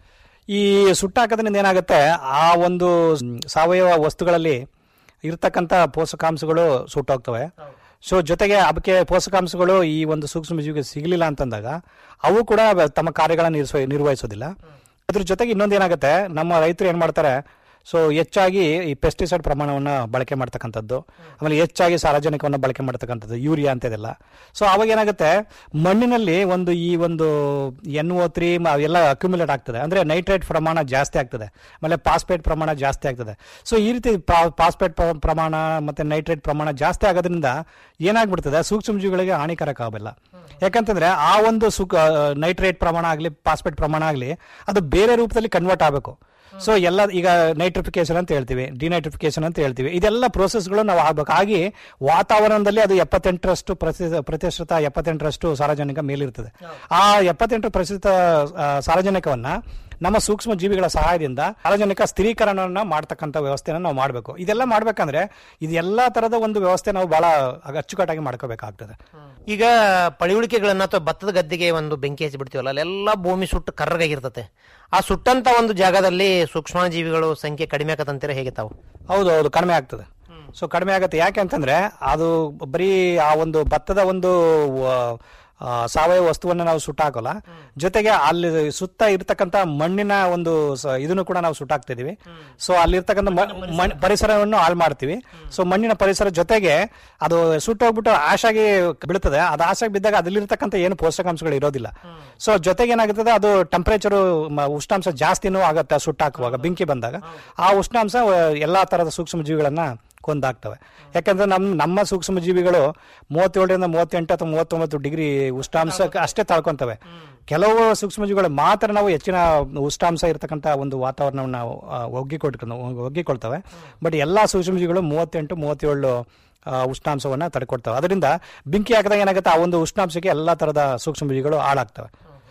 ಈ ಸುಟ್ಟಾಕೋದ್ರಿಂದ ಏನಾಗುತ್ತೆ ಆ ಒಂದು ಸಾವಯವ ವಸ್ತುಗಳಲ್ಲಿ ಇರ್ತಕ್ಕಂಥ ಪೋಷಕಾಂಶಗಳು ಸುಟ್ಟೋಗ್ತವೆ ಸೊ ಜೊತೆಗೆ ಅದಕ್ಕೆ ಪೋಷಕಾಂಶಗಳು ಈ ಒಂದು ಸೂಕ್ಷ್ಮ ಜೀವಿಗೆ ಸಿಗಲಿಲ್ಲ ಅಂತಂದಾಗ ಅವು ಕೂಡ ತಮ್ಮ ಕಾರ್ಯಗಳನ್ನು ನಿರ್ವಹ ನಿರ್ವಹಿಸೋದಿಲ್ಲ ಅದ್ರ ಜೊತೆಗೆ ಇನ್ನೊಂದು ಏನಾಗುತ್ತೆ ನಮ್ಮ ರೈತರು ಏನ್ ಮಾಡ್ತಾರೆ ಸೊ ಹೆಚ್ಚಾಗಿ ಈ ಪೆಸ್ಟಿಸೈಡ್ ಪ್ರಮಾಣವನ್ನು ಬಳಕೆ ಮಾಡ್ತಕ್ಕಂಥದ್ದು ಆಮೇಲೆ ಹೆಚ್ಚಾಗಿ ಸಾರಜನಕವನ್ನು ಬಳಕೆ ಮಾಡ್ತಕ್ಕಂಥದ್ದು ಯೂರಿಯಾ ಅಂತ ಇದೆಲ್ಲ ಸೊ ಅವಾಗ ಏನಾಗುತ್ತೆ ಮಣ್ಣಿನಲ್ಲಿ ಒಂದು ಈ ಒಂದು ಎನ್ ಓ ತ್ರೀ ಎಲ್ಲ ಅಕ್ಯುಮುಲೇಟ್ ಆಗ್ತದೆ ಅಂದ್ರೆ ನೈಟ್ರೇಟ್ ಪ್ರಮಾಣ ಜಾಸ್ತಿ ಆಗ್ತದೆ ಆಮೇಲೆ ಪಾಸ್ಪೇಟ್ ಪ್ರಮಾಣ ಜಾಸ್ತಿ ಆಗ್ತದೆ ಸೊ ಈ ರೀತಿ ಪಾಸ್ಪೇಟ್ ಪ್ರಮಾಣ ಮತ್ತೆ ನೈಟ್ರೇಟ್ ಪ್ರಮಾಣ ಜಾಸ್ತಿ ಆಗೋದ್ರಿಂದ ಏನಾಗ್ಬಿಡ್ತದೆ ಸೂಕ್ಷ್ಮಜೀವಿಗಳಿಗೆ ಹಾನಿಕಾರಕ ಆಗಲ್ಲ ಯಾಕಂತಂದ್ರೆ ಆ ಒಂದು ಸುಖ ನೈಟ್ರೇಟ್ ಪ್ರಮಾಣ ಆಗಲಿ ಪಾಸ್ಪೇಟ್ ಪ್ರಮಾಣ ಆಗಲಿ ಅದು ಬೇರೆ ರೂಪದಲ್ಲಿ ಕನ್ವರ್ಟ್ ಆಗಬೇಕು ಸೊ ಎಲ್ಲ ಈಗ ನೈಟ್ರಿಫಿಕೇಶನ್ ಅಂತ ಹೇಳ್ತೀವಿ ಡಿನೈಟ್ರಿಫಿಕೇಶನ್ ಅಂತ ಹೇಳ್ತೀವಿ ಇದೆಲ್ಲ ಪ್ರೋಸೆಸ್ಗಳು ನಾವು ಆಗ್ಬೇಕು ಹಾಗೆ ವಾತಾವರಣದಲ್ಲಿ ಅದು ಎಪ್ಪತ್ತೆಂಟರಷ್ಟು ಪ್ರತಿ- ಪ್ರತಿಶತ ಎಪ್ಪತ್ತೆಂಟರಷ್ಟು ಸಾರಜನಕ ಮೇಲಿರ್ತದೆ ಆ ಎಪ್ಪತ್ತೆಂಟು ಪ್ರತಿಶತ ಆ, ಸಾರಜನಕವನ್ನ ನಮ್ಮ ಸೂಕ್ಷ್ಮ ಜೀವಿಗಳ ಸಹಾಯದಿಂದ ಸಾರಜನಕ ಸ್ಥಿರೀಕರಣವನ್ನ ಮಾಡ್ತಕ್ಕಂಥ ವ್ಯವಸ್ಥೆನ ನಾವು ಮಾಡಬೇಕು ಇದೆಲ್ಲ ಮಾಡ್ಬೇಕಂದ್ರೆ ಇದೆಲ್ಲ ತರದ ಒಂದು ವ್ಯವಸ್ಥೆ ನಾವು ಬಹಳ ಅಚ್ಚುಕಟ್ಟಾಗಿ ಮಾಡ್ಕೋಬೇಕಾಗ್ತದೆ ಈಗ ಪಳಿಯುಳಿಕೆಗಳನ್ನ ಅಥವಾ ಭತ್ತದ ಗದ್ದೆಗೆ ಒಂದು ಬೆಂಕಿ ಹಚ್ಚಿ ಬಿಡ್ತೀವಲ್ಲ ಅಲ್ಲೆಲ್ಲ ಭೂಮಿ ಸುಟ್ಟು ಕರ್ರಗಾಗಿರ್ತತೆ ಆ ಸುಟ್ಟಂತ ಒಂದು ಜಾಗದಲ್ಲಿ ಸೂಕ್ಷ್ಮಾಣುಜೀವಿಗಳು ಸಂಖ್ಯೆ ಕಡಿಮೆ ಆಗತ್ತಂತೀರ ಹೇಗೆ ತಾವು ಹೌದು ಹೌದು ಕಡಿಮೆ ಆಗ್ತದೆ ಸೊ ಕಡಿಮೆ ಆಗುತ್ತೆ ಯಾಕೆ ಅಂತಂದ್ರೆ ಅದು ಬರೀ ಆ ಒಂದು ಭತ್ತದ ಒಂದು ಆ, ಸಾವಯವ ವಸ್ತುವನ್ನ ನಾವು ಸುಟ್ಟಾಕೋಲ್ಲ ಜೊತೆಗೆ ಅಲ್ಲಿ ಸುತ್ತ ಇರ್ತಕ್ಕಂಥ ಮಣ್ಣಿನ ಒಂದು ಸ- ಇದನ್ನು ಕೂಡ ನಾವು ಸುಟ್ಟಾಕ್ತಿದೀವಿ ಸೊ ಅಲ್ಲಿರ್ತಕ್ಕಂಥ ಮ- ಮಣ್- ಪರಿಸರವನ್ನು ಹಾಳು ಮಾಡ್ತೀವಿ ಸೊ ಮಣ್ಣಿನ ಪರಿಸರ ಜೊತೆಗೆ ಅದು ಸುಟ್ಟೋಗ್ಬಿಟ್ಟು ಆಶಾಗಿ ಬೀಳ್ತದೆ ಅದು ಆಶಾಗಿ ಬಿದ್ದಾಗ ಅಲ್ಲಿರ್ತಕ್ಕಂಥ ಏನು ಪೋಷಕಾಂಶಗಳು ಇರೋದಿಲ್ಲ ಸೊ ಜೊತೆಗೆ ಏನಾಗುತ್ತದೆ ಅದು ಟೆಂಪರೇಚರ್ ಉಷ್ಣಾಂಶ ಜಾಸ್ತಿನೂ ಆಗುತ್ತೆ ಸುಟ್ಟಾಕುವಾಗ ಬೆಂಕಿ ಬಂದಾಗ ಆ ಉಷ್ಣಾಂಶ ಆ, ಎಲ್ಲಾ ತರದ ಸೂಕ್ಷ್ಮ ಜೀವಿಗಳನ್ನ ಕೊಂದಾಗ್ತವೆ ಯಾಕಂದ್ರೆ ನಮ್ಮ ನಮ್ಮ ಸೂಕ್ಷ್ಮ ಜೀವಿಗಳು ಮೂವತ್ತೇಳರಿಂದ ಮೂವತ್ತೆಂಟು ಅಥವಾ ಮೂವತ್ತೊಂಬತ್ತು ಡಿಗ್ರಿ ಉಷ್ಣಾಂಶ ಅಷ್ಟೇ ತಾಳ್ಕೊಂತವೆ ಕೆಲವು ಸೂಕ್ಷ್ಮ ಜೀವಿಗಳು ಮಾತ್ರ ನಾವು ಹೆಚ್ಚಿನ ಉಷ್ಣಾಂಶ ಇರತಕ್ಕಂಥ ಒಂದು ವಾತಾವರಣವನ್ನು ನಾವು ಆ, ಒಗ್ಗಿಕೊಟ್ಟು ಒಗ್ಗಿಕೊಳ್ತವೆ ಬಟ್ ಎಲ್ಲಾ ಸೂಕ್ಷ್ಮ ಜೀವಿಗಳು ಮೂವತ್ತೆಂಟು ಮೂವತ್ತೇಳು ಆ, ಉಷ್ಣಾಂಶವನ್ನ ತಡೆಕೊಡ್ತವೆ ಅದರಿಂದ ಬೆಂಕಿ ಹಾಕಿದಾಗ ಏನಾಗುತ್ತೆ ಆ ಒಂದು ಉಷ್ಣಾಂಶಕ್ಕೆ ಎಲ್ಲಾ ತರದ ಸೂಕ್ಷ್ಮ ಜೀವಿಗಳು ಹಾಳಾಗ್ತವೆ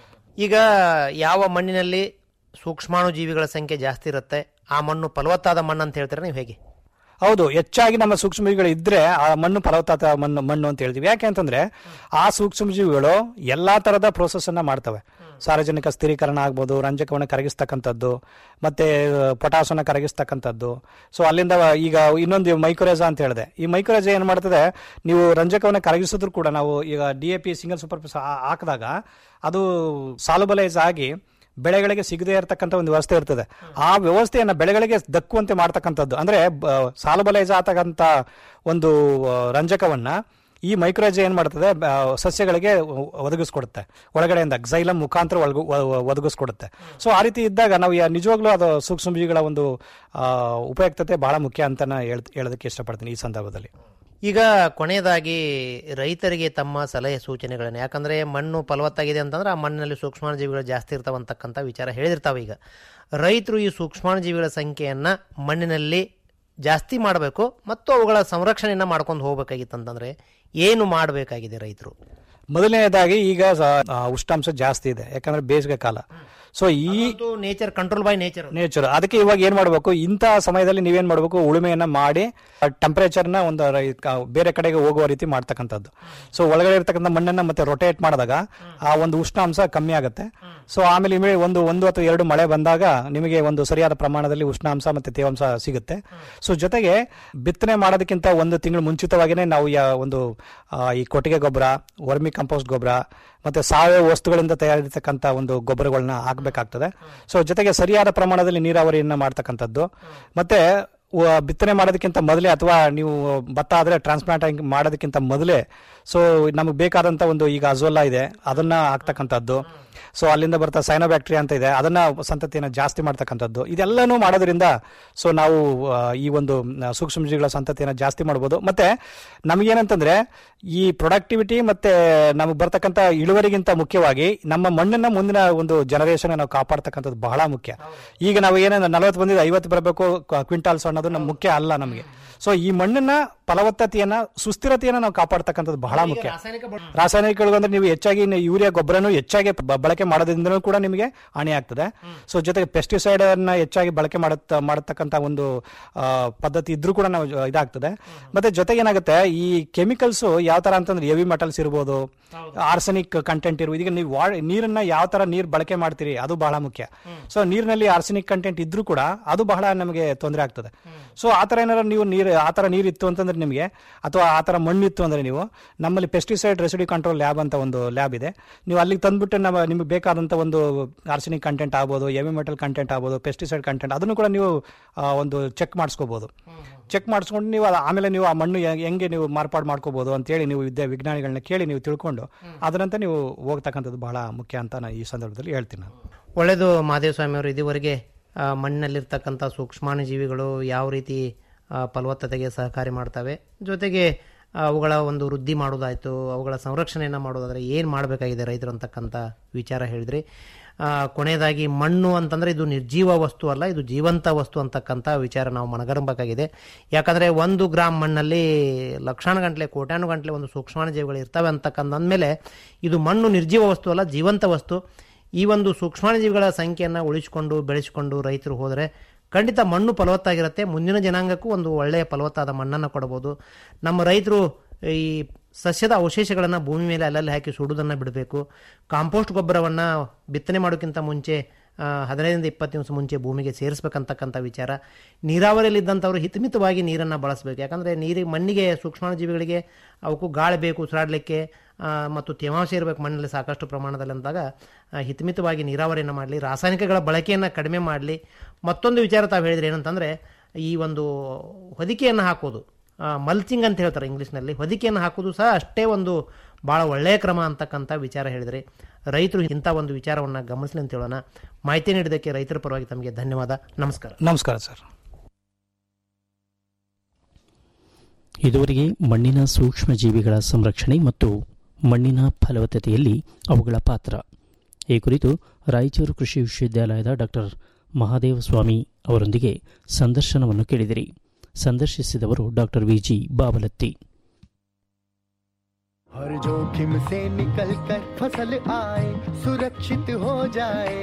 ಈಗ ಯಾವ ಮಣ್ಣಿನಲ್ಲಿ ಸೂಕ್ಷ್ಮಾಣು ಜೀವಿಗಳ ಸಂಖ್ಯೆ ಜಾಸ್ತಿ ಇರುತ್ತೆ ಆ ಮಣ್ಣು ಫಲವತ್ತಾದ ಮಣ್ಣು ಅಂತ ಹೇಳ್ತೀರಾ ನೀವು ಹೇಗೆ ಹೌದು ಹೆಚ್ಚಾಗಿ ನಮ್ಮ ಸೂಕ್ಷ್ಮಜೀವಿಗಳು ಇದ್ರೆ ಆ ಮಣ್ಣು ಫಲವತ್ತಾದ ಮಣ್ಣು ಮಣ್ಣು ಅಂತ ಹೇಳ್ತೀವಿ ಯಾಕೆ ಅಂತಂದ್ರೆ ಆ ಸೂಕ್ಷ್ಮಜೀವಿಗಳು ಎಲ್ಲಾ ತರದ ಪ್ರೋಸೆಸ್ ಅನ್ನ ಮಾಡ್ತವೆ ಸಾರ್ವಜನಿಕ ಸ್ಥಿರೀಕರಣ ಆಗ್ಬೋದು ರಂಜಕವನ್ನು ಕರಗಿಸ್ತಕ್ಕಂಥದ್ದು ಮತ್ತೆ ಪೊಟಾಸನ್ನ ಕರಗಿಸ್ತಕ್ಕಂಥದ್ದು ಸೊ ಅಲ್ಲಿಂದ ಈಗ ಇನ್ನೊಂದು ಮೈಕ್ರೋರೇಜಾ ಅಂತ ಹೇಳಿದೆ ಈ ಮೈಕ್ರೋರೇಜಾ ಏನ್ ಮಾಡ್ತದೆ ನೀವು ರಂಜಕವನ್ನು ಕರಗಿಸಿದ್ರು ಕೂಡ ನಾವು ಈಗ D A P single super ಹಾಕಿದಾಗ ಅದು ಸಾಲುಬಲೈಸ್ ಆಗಿ ಬೆಳೆಗಳಿಗೆ ಸಿಗದೇ ಇರತಕ್ಕಂಥ ಒಂದು ವ್ಯವಸ್ಥೆ ಇರ್ತದೆ ಆ ವ್ಯವಸ್ಥೆಯನ್ನ ಬೆಳೆಗಳಿಗೆ ದಕ್ಕುವಂತೆ ಮಾಡ್ತಕ್ಕಂಥದ್ದು ಅಂದ್ರೆ ಬ- ಸಾಲುಬಲೈಸ್ ಆಗತಕ್ಕಂಥ ಒಂದು ಆ, ರಂಜಕವನ್ನ ಈ ಮೈಕ್ರೋಜ್ ಏನ್ ಮಾಡ್ತದೆ ಬ- ಸಸ್ಯಗಳಿಗೆ ಒದಗಿಸ್ಕೊಡುತ್ತೆ ಒಳಗಡೆಯಿಂದ xylem ಮುಖಾಂತರ ಒಳಗು- ಒ- ಒ- ಒದಗಿಸ್ಕೊಡುತ್ತೆ ಸೊ ಆ ರೀತಿ ಇದ್ದಾಗ ನಾವು ಯಾ- ನಿಜವಾಗ್ಲೂ ಅದು ಸೂಕ್ಷ್ಮಜೀವಿಗಳ ಒಂದು ಆ, ಉಪಯುಕ್ತತೆ ಬಹಳ ಮುಖ್ಯ ಅಂತ ನಾ ಹೇಳ್- ಹೇಳೋದಕ್ಕೆ ಇಷ್ಟಪಡ್ತೀನಿ ಈ ಸಂದರ್ಭದಲ್ಲಿ ಈಗ ಕೊನೆಯದಾಗಿ ರೈತರಿಗೆ ತಮ್ಮ ಸಲಹೆ ಸೂಚನೆಗಳನ್ನು ಯಾಕಂದ್ರೆ ಮಣ್ಣು ಫಲವತ್ತಾಗಿದೆ ಅಂತಂದ್ರೆ ಆ ಮಣ್ಣಿನಲ್ಲಿ ಸೂಕ್ಷ್ಮಾಣುಜೀವಿಗಳು ಜಾಸ್ತಿ ಇರ್ತಾವಂತಕ್ಕಂಥ ವಿಚಾರ ಹೇಳಿರ್ತಾವೆ ಈಗ ರೈತರು ಈ ಸೂಕ್ಷ್ಮಾಣುಜೀವಿಗಳ ಸಂಖ್ಯೆಯನ್ನ ಮಣ್ಣಿನಲ್ಲಿ ಜಾಸ್ತಿ ಮಾಡಬೇಕು ಮತ್ತು ಅವುಗಳ ಸಂರಕ್ಷಣೆಯನ್ನ ಮಾಡ್ಕೊಂಡು ಹೋಗ್ಬೇಕಾಗಿತ್ತು ಅಂತಂದ್ರೆ ಏನು ಮಾಡಬೇಕಾಗಿದೆ ರೈತರು ಮೊದಲನೇದಾಗಿ ಈಗ ಸ- ಆ, ಉಷ್ಣಾಂಶ ಜಾಸ್ತಿ ಇದೆ ಯಾಕಂದ್ರೆ ಬೇಸಿಗೆ ಕಾಲ ಸೊ ಈ nature control by nature nature ಅದಕ್ಕೆ ಇವಾಗ ಏನ್ ಮಾಡಬೇಕು ಇಂಥ ಸಮಯದಲ್ಲಿ ನೀವೇನ್ ಮಾಡಬೇಕು ಉಳುಮೆಯನ್ನ ಮಾಡಿ ಟೆಂಪರೇಚರ್ ನ ಒಂದು ರೈ- ಕ- ಬೇರೆ ಕಡೆಗೆ ಹೋಗುವ ರೀತಿ ಮಾಡ್ತಕ್ಕಂಥದ್ದು ಸೊ ಒಳಗಡೆ ಇರ್ತಕ್ಕಂಥ ಮಣ್ಣನ್ನ ಮತ್ತೆ ರೊಟೇಟ್ ಮಾಡಿದಾಗ ಆ ಒಂದು ಉಷ್ಣಾಂಶ ಕಮ್ಮಿ ಆಗುತ್ತೆ ಸೊ ಆಮೇಲೆ ಇಮಿ- ಒಂದು ಒಂದು ಅಥವಾ ಎರಡು ಮಳೆ ಬಂದಾಗ ನಿಮಗೆ ಒಂದು ಸರಿಯಾದ ಪ್ರಮಾಣದಲ್ಲಿ ಉಷ್ಣಾಂಶ ಮತ್ತೆ ತೇವಾಂಶ ಸಿಗುತ್ತೆ ಸೊ ಜೊತೆಗೆ ಬಿತ್ತನೆ ಮಾಡೋದಕ್ಕಿಂತ ಒಂದು ತಿಂಗಳು ಮುಂಚಿತವಾಗಿನೇ ನಾವು ಯಾ- ಒಂದು ಆ, ಈ ಕೊಟ್ಟಿಗೆ ಗೊಬ್ಬರ ವರ್ಮಿ ಕಂಪೋಸ್ಟ್ ಗೊಬ್ಬರ ಮತ್ತೆ ಸಾವಯವ ವಸ್ತುಗಳಿಂದ ತಯಾರಿರ್ತಕ್ಕಂಥ ಒಂದು ಗೊಬ್ಬರಗಳನ್ನ ಹಾಕಬೇಕಾಗ್ತದೆ ಸೊ ಜೊತೆಗೆ ಸರಿಯಾದ ಪ್ರಮಾಣದಲ್ಲಿ ನೀರಾವರಿಯನ್ನ ಮಾಡ್ತಕ್ಕಂಥದ್ದು ಮತ್ತೆ ವ- ಬಿತ್ತನೆ ಮಾಡೋದಕ್ಕಿಂತ ಮೊದಲೇ ಅಥವಾ ನೀವು ಭತ್ತ ಆದ್ರೆ ಟ್ರಾನ್ಸ್ಪ್ಲಾಂಟ್ ಮಾಡೋದಕ್ಕಿಂತ ಮೊದಲೇ ಸೊ ನಮಗೆ ಬೇಕಾದಂತ ಒಂದು ಈಗ ಅಜೋಲಾ ಇದೆ ಅದನ್ನ ಹಾಕ್ತಕ್ಕಂಥದ್ದು ಸೊ ಅಲ್ಲಿಂದ ಬರ್ತಾ ಸೈನೋಬ್ಯಾಕ್ಟೀರಿಯಾ ಅಂತ ಇದೆ ಅದನ್ನ ಸಂತತಿಯನ್ನು ಜಾಸ್ತಿ ಮಾಡ್ತಕ್ಕಂಥದ್ದು ಇದೆಲ್ಲನೂ ಮಾಡೋದ್ರಿಂದ ಸೊ ನಾವು ಆ, ಈ ಒಂದು ಆ, ಸೂಕ್ಷ್ಮಜೀವಿಗಳ ಸಂತತಿಯನ್ನು ಜಾಸ್ತಿ ಮಾಡ್ಬೋದು ಮತ್ತೆ ನಮಗೇನಂತಂದ್ರೆ ಈ ಪ್ರೊಡಕ್ಟಿವಿಟಿ ಮತ್ತೆ ನಮಗೆ ಬರ್ತಕ್ಕಂಥ ಇಳುವರಿಗಿಂತ ಮುಖ್ಯವಾಗಿ ನಮ್ಮ ಮಣ್ಣನ್ನ ಮುಂದಿನ ಒಂದು ಜನರೇಷನ್ ನಾವು ಕಾಪಾಡ್ತಕ್ಕಂಥದ್ದು ಬಹಳ ಮುಖ್ಯ ಈಗ ನಾವು ಏನೇನು ನಲವತ್ತು ಬಂದಿದೆ ಐವತ್ತು ಬರಬೇಕು ಕ್ವಿಂಟಾಲ್ಸ್ ಅನ್ನೋದು ನಮ್ಗೆ ಮುಖ್ಯ ಅಲ್ಲ ನಮಗೆ ಸೊ ಈ ಮಣ್ಣಿನ ಫಲವತ್ತತೆಯನ್ನ ಸುಸ್ಥಿರತೆಯನ್ನ ನಾವು ಕಾಪಾಡ್ತಕ್ಕಂಥದ್ದು ಬಹಳ ಮುಖ್ಯ ರಾಸಾಯನಿಕಗಳು ಅಂದ್ರೆ ನೀವು ಹೆಚ್ಚಾಗಿ ನೀವು ಯೂರಿಯಾ ಗೊಬ್ಬರನು ಹೆಚ್ಚಾಗಿ ಬ- ಬಳಕೆ ಮಾಡೋದ್ರಿಂದನೂ ಕೂಡ ನಿಮಗೆ ಹಾನಿ ಆಗ್ತದೆ ಸೊ ಜೊತೆಗೆ ಪೆಸ್ಟಿಸೈಡ್ ಅನ್ನ ಹೆಚ್ಚಾಗಿ ಬಳಕೆ ಮಾಡತ್ತ ಮಾಡತಕ್ಕಂತ ಒಂದು ಆ, ಪದ್ಧತಿ ಇದ್ರೂ ಕೂಡ ನಾವು ಜ- ಇದಾಗ್ತದೆ ಮತ್ತೆ ಜೊತೆಗೆ ಏನಾಗುತ್ತೆ ಈ ಕೆಮಿಕಲ್ಸ್ ಯಾವ ತರ ಅಂತಂದ್ರೆ ಹೆವಿ ಮೆಟಲ್ಸ್ ಇರ್ಬೋದು ಆರ್ಸೆನಿಕ್ ಕಂಟೆಂಟ್ ಇರ್ಬೋದು ಈಗ ನೀವು ವಾ- ನೀರನ್ನ ಯಾವ ತರ ನೀರ್ ಬಳಕೆ ಮಾಡ್ತೀರಿ ಅದು ಬಹಳ ಮುಖ್ಯ ಸೊ ನೀರಿನಲ್ಲಿ ಆರ್ಸೆನಿಕ್ ಕಂಟೆಂಟ್ ಇದ್ರೂ ಕೂಡ ಅದು ಬಹಳ ನಮಗೆ ತೊಂದರೆ ಆಗ್ತದೆ ಸೊ ಆ ತರ ಏನಾದ್ರು ನೀವು ನೀರು ಆ ತರ ನೀರು ಇತ್ತು ಅಂತಂದ್ರೆ ನಿಮಗೆ ಅಥವಾ ಆ ತರ ಮಣ್ಣು ಇತ್ತು ಅಂದ್ರೆ ನೀವು ನಮ್ಮಲ್ಲಿ ಪೆಸ್ಟಿಸೈಡ್ ರೆಸಿಡಿ ಕಂಟ್ರೋಲ್ ಲ್ಯಾಬ್ ಅಂತ ಒಂದು ಲ್ಯಾಬ್ ಇದೆ ನೀವು ಅಲ್ಲಿಗೆ ತಂದ್ಬಿಟ್ಟು ನಮ್ಮ ನಿಮಗೆ ಬೇಕಾದಂತ ಒಂದು ಆರ್ಸೆನಿಕ್ ಕಂಟೆಂಟ್ ಆಗ್ಬೋದು ಹೆವಿ ಮೆಟಲ್ ಕಂಟೆಂಟ್ ಆಗ್ಬೋದು ಪೆಸ್ಟಿಸೈಡ್ ಕಂಟೆಂಟ್ ಅದನ್ನು ಕೂಡ ನೀವು ಆ, ಒಂದು ಚೆಕ್ ಮಾಡಿಸ್ಕೋಬಹುದು ಚೆಕ್ ಮಾಡಿಸ್ಕೊಂಡು ನೀವು ಅದು ಆಮೇಲೆ ನೀವು ಆ ಮಣ್ಣು ಹೆಂಗ್- ಹೆಂಗೆ ನೀವು ಮಾರ್ಪಾಡು ಮಾಡ್ಕೋಬಹುದು ಅಂತೇಳಿ ನೀವು ವಿದ್ಯಾ ವಿಜ್ಞಾನಿಗಳನ್ನ ಕೇಳಿ ನೀವು ತಿಳ್ಕೊಂಡು ಅದರಂತೆ ನೀವು ಹೋಗ್ತಕ್ಕಂಥದ್ದು ಬಹಳ ಮುಖ್ಯ ಅಂತ ನಾನು ಈ ಸಂದರ್ಭದಲ್ಲಿ ಹೇಳ್ತೀನಿ ನಾನು ಒಳ್ಳೆಯದು ಮಹಾದೇವಸ್ವಾಮಿ ಅವರು ಇದುವರೆಗೆ ಆ, ಮಣ್ಣಿನಲ್ಲಿರ್ತಕ್ಕಂಥ ಸೂಕ್ಷ್ಮಾಣುಜೀವಿಗಳು ಯಾವ ರೀತಿ ಆ, ಫಲವತ್ತತೆಗೆ ಸಹಕಾರಿ ಮಾಡ್ತವೆ ಜೊತೆಗೆ ಆ, ಅವುಗಳ ಒಂದು ವೃದ್ಧಿ ಮಾಡೋದಾಯ್ತು ಅವುಗಳ ಸಂರಕ್ಷಣೆಯನ್ನು ಮಾಡೋದಾದ್ರೆ ಏನು ಮಾಡಬೇಕಾಗಿದೆ ರೈತರು ಅಂತಕ್ಕಂಥ ವಿಚಾರ ಹೇಳಿದ್ರಿ ಆ, ಕೊನೆಯದಾಗಿ ಮಣ್ಣು ಅಂತಂದ್ರೆ ಇದು ನಿರ್ಜೀವ ವಸ್ತು ಅಲ್ಲ ಇದು ಜೀವಂತ ವಸ್ತು ಅಂತಕ್ಕಂಥ ವಿಚಾರ ನಾವು ಮನಗರಬೇಕಾಗಿದೆ ಯಾಕಂದ್ರೆ ಒಂದು ಗ್ರಾಮ್ ಮಣ್ಣಲ್ಲಿ ಲಕ್ಷಾನು ಗಂಟಲೆ ಕೋಟ್ಯಾನು ಗಂಟಲೆ ಒಂದು ಸೂಕ್ಷ್ಮಾಣುಜೀವಿಗಳು ಇರ್ತವೆ ಅಂತಕ್ಕಂಥ ಅಂದಮೇಲೆ ಇದು ಮಣ್ಣು ನಿರ್ಜೀವ ವಸ್ತು ಅಲ್ಲ ಜೀವಂತ ವಸ್ತು ಈ ಒಂದು ಸೂಕ್ಷ್ಮಾಣುಜೀವಿಗಳ ಸಂಖ್ಯೆಯನ್ನು ಉಳಿಸಿಕೊಂಡು ಬೆಳೆಸಿಕೊಂಡು ರೈತರು ಹೋದರೆ ಖಂಡಿತ ಮಣ್ಣು ಫಲವತ್ತಾಗಿರುತ್ತೆ ಮುಂದಿನ ಜನಾಂಗಕ್ಕೂ ಒಂದು ಒಳ್ಳೆಯ ಫಲವತ್ತಾದ ಮಣ್ಣನ್ನು ಕೊಡಬಹುದು ನಮ್ಮ ರೈತರು ಈ ಸಸ್ಯದ ಅವಶೇಷಗಳನ್ನು ಭೂಮಿ ಮೇಲೆ ಅಲ್ಲಲ್ಲಿ ಹಾಕಿ ಸುಡುವುದನ್ನು ಬಿಡಬೇಕು ಕಾಂಪೋಸ್ಟ್ ಗೊಬ್ಬರವನ್ನು ಬಿತ್ತನೆ ಮಾಡೋಕ್ಕಿಂತ ಮುಂಚೆ ಆ, ಹದಿನೈದರಿಂದ ಇಪ್ಪತ್ತು ದಿವಸ ಮುಂಚೆ ಭೂಮಿಗೆ ಸೇರಿಸ್ಬೇಕಂತಕ್ಕಂಥ ವಿಚಾರ ನೀರಾವರಿಯಲ್ಲಿದ್ದಂಥವ್ರು ಹಿತಮಿತವಾಗಿ ನೀರನ್ನು ಬಳಸಬೇಕು ಯಾಕಂದರೆ ನೀರಿಗೆ ಮಣ್ಣಿಗೆ ಸೂಕ್ಷ್ಮಾಣುಜೀವಿಗಳಿಗೆ ಅವಕ್ಕೂ ಗಾಳಿ ಬೇಕು ಉಸಿರಾಡಲಿಕ್ಕೆ ಆ, ಮತ್ತು ತೇವಾಂಶ ಇರಬೇಕು ಮಣ್ಣಲ್ಲಿ ಸಾಕಷ್ಟು ಪ್ರಮಾಣದಲ್ಲಿ ಅಂದಾಗ ಆ, ಹಿತಮಿತವಾಗಿ ನೀರಾವರಿಯನ್ನು ಮಾಡಲಿ ರಾಸಾಯನಿಕಗಳ ಬಳಕೆಯನ್ನು ಕಡಿಮೆ ಮಾಡಲಿ ಮತ್ತೊಂದು ವಿಚಾರ ತಾವು ಹೇಳಿದ್ರೆ ಏನಂತಂದರೆ ಈ ಒಂದು ಹೊದಿಕೆಯನ್ನು ಹಾಕೋದು ಮಲ್ಚಿಂಗ್ ಅಂತ ಹೇಳ್ತಾರೆ ಇಂಗ್ಲೀಷ್ನಲ್ಲಿ ಹೊದಿಕೆಯನ್ನು ಹಾಕೋದು ಸಹ ಅಷ್ಟೇ ಒಂದು ಭಾಳ ಒಳ್ಳೆಯ ಕ್ರಮ ಅಂತಕ್ಕಂಥ ವಿಚಾರ ಹೇಳಿದರೆ ರೈತರು ಇಂಥ ಒಂದು ವಿಚಾರವನ್ನು ಗಮನಿಸಲಿ ಅಂತ ಹೇಳೋಣ ಮಾಹಿತಿ ನೀಡಿದ್ದಕ್ಕೆ ರೈತರ ಪರವಾಗಿ ತಮಗೆ ಧನ್ಯವಾದ ನಮಸ್ಕಾರ ನಮಸ್ಕಾರ ಸರ್ ಇದುವರೆಗೆ ಮಣ್ಣಿನ ಸೂಕ್ಷ್ಮ ಜೀವಿಗಳ ಸಂರಕ್ಷಣೆ ಮತ್ತು ಮಣ್ಣಿನ ಫಲವತ್ತತೆಯಲ್ಲಿ ಅವುಗಳ ಪಾತ್ರ ಈ ಕುರಿತು ರಾಯಚೂರು ಕೃಷಿ ವಿಶ್ವವಿದ್ಯಾಲಯದ ಡಾಕ್ಟರ್ ಮಹಾದೇವ ಸ್ವಾಮಿ ಅವರೊಂದಿಗೆ ಸಂದರ್ಶನವನ್ನು ಕೇಳಿದಿರಿ ಸಂದರ್ಶಿಸಿದವರು ಡಾಕ್ಟರ್ ವಿಜಿ ಬಾಬಲತ್ತಿ हर जोखिम से निकल कर फसल आए सुरक्षित हो जाए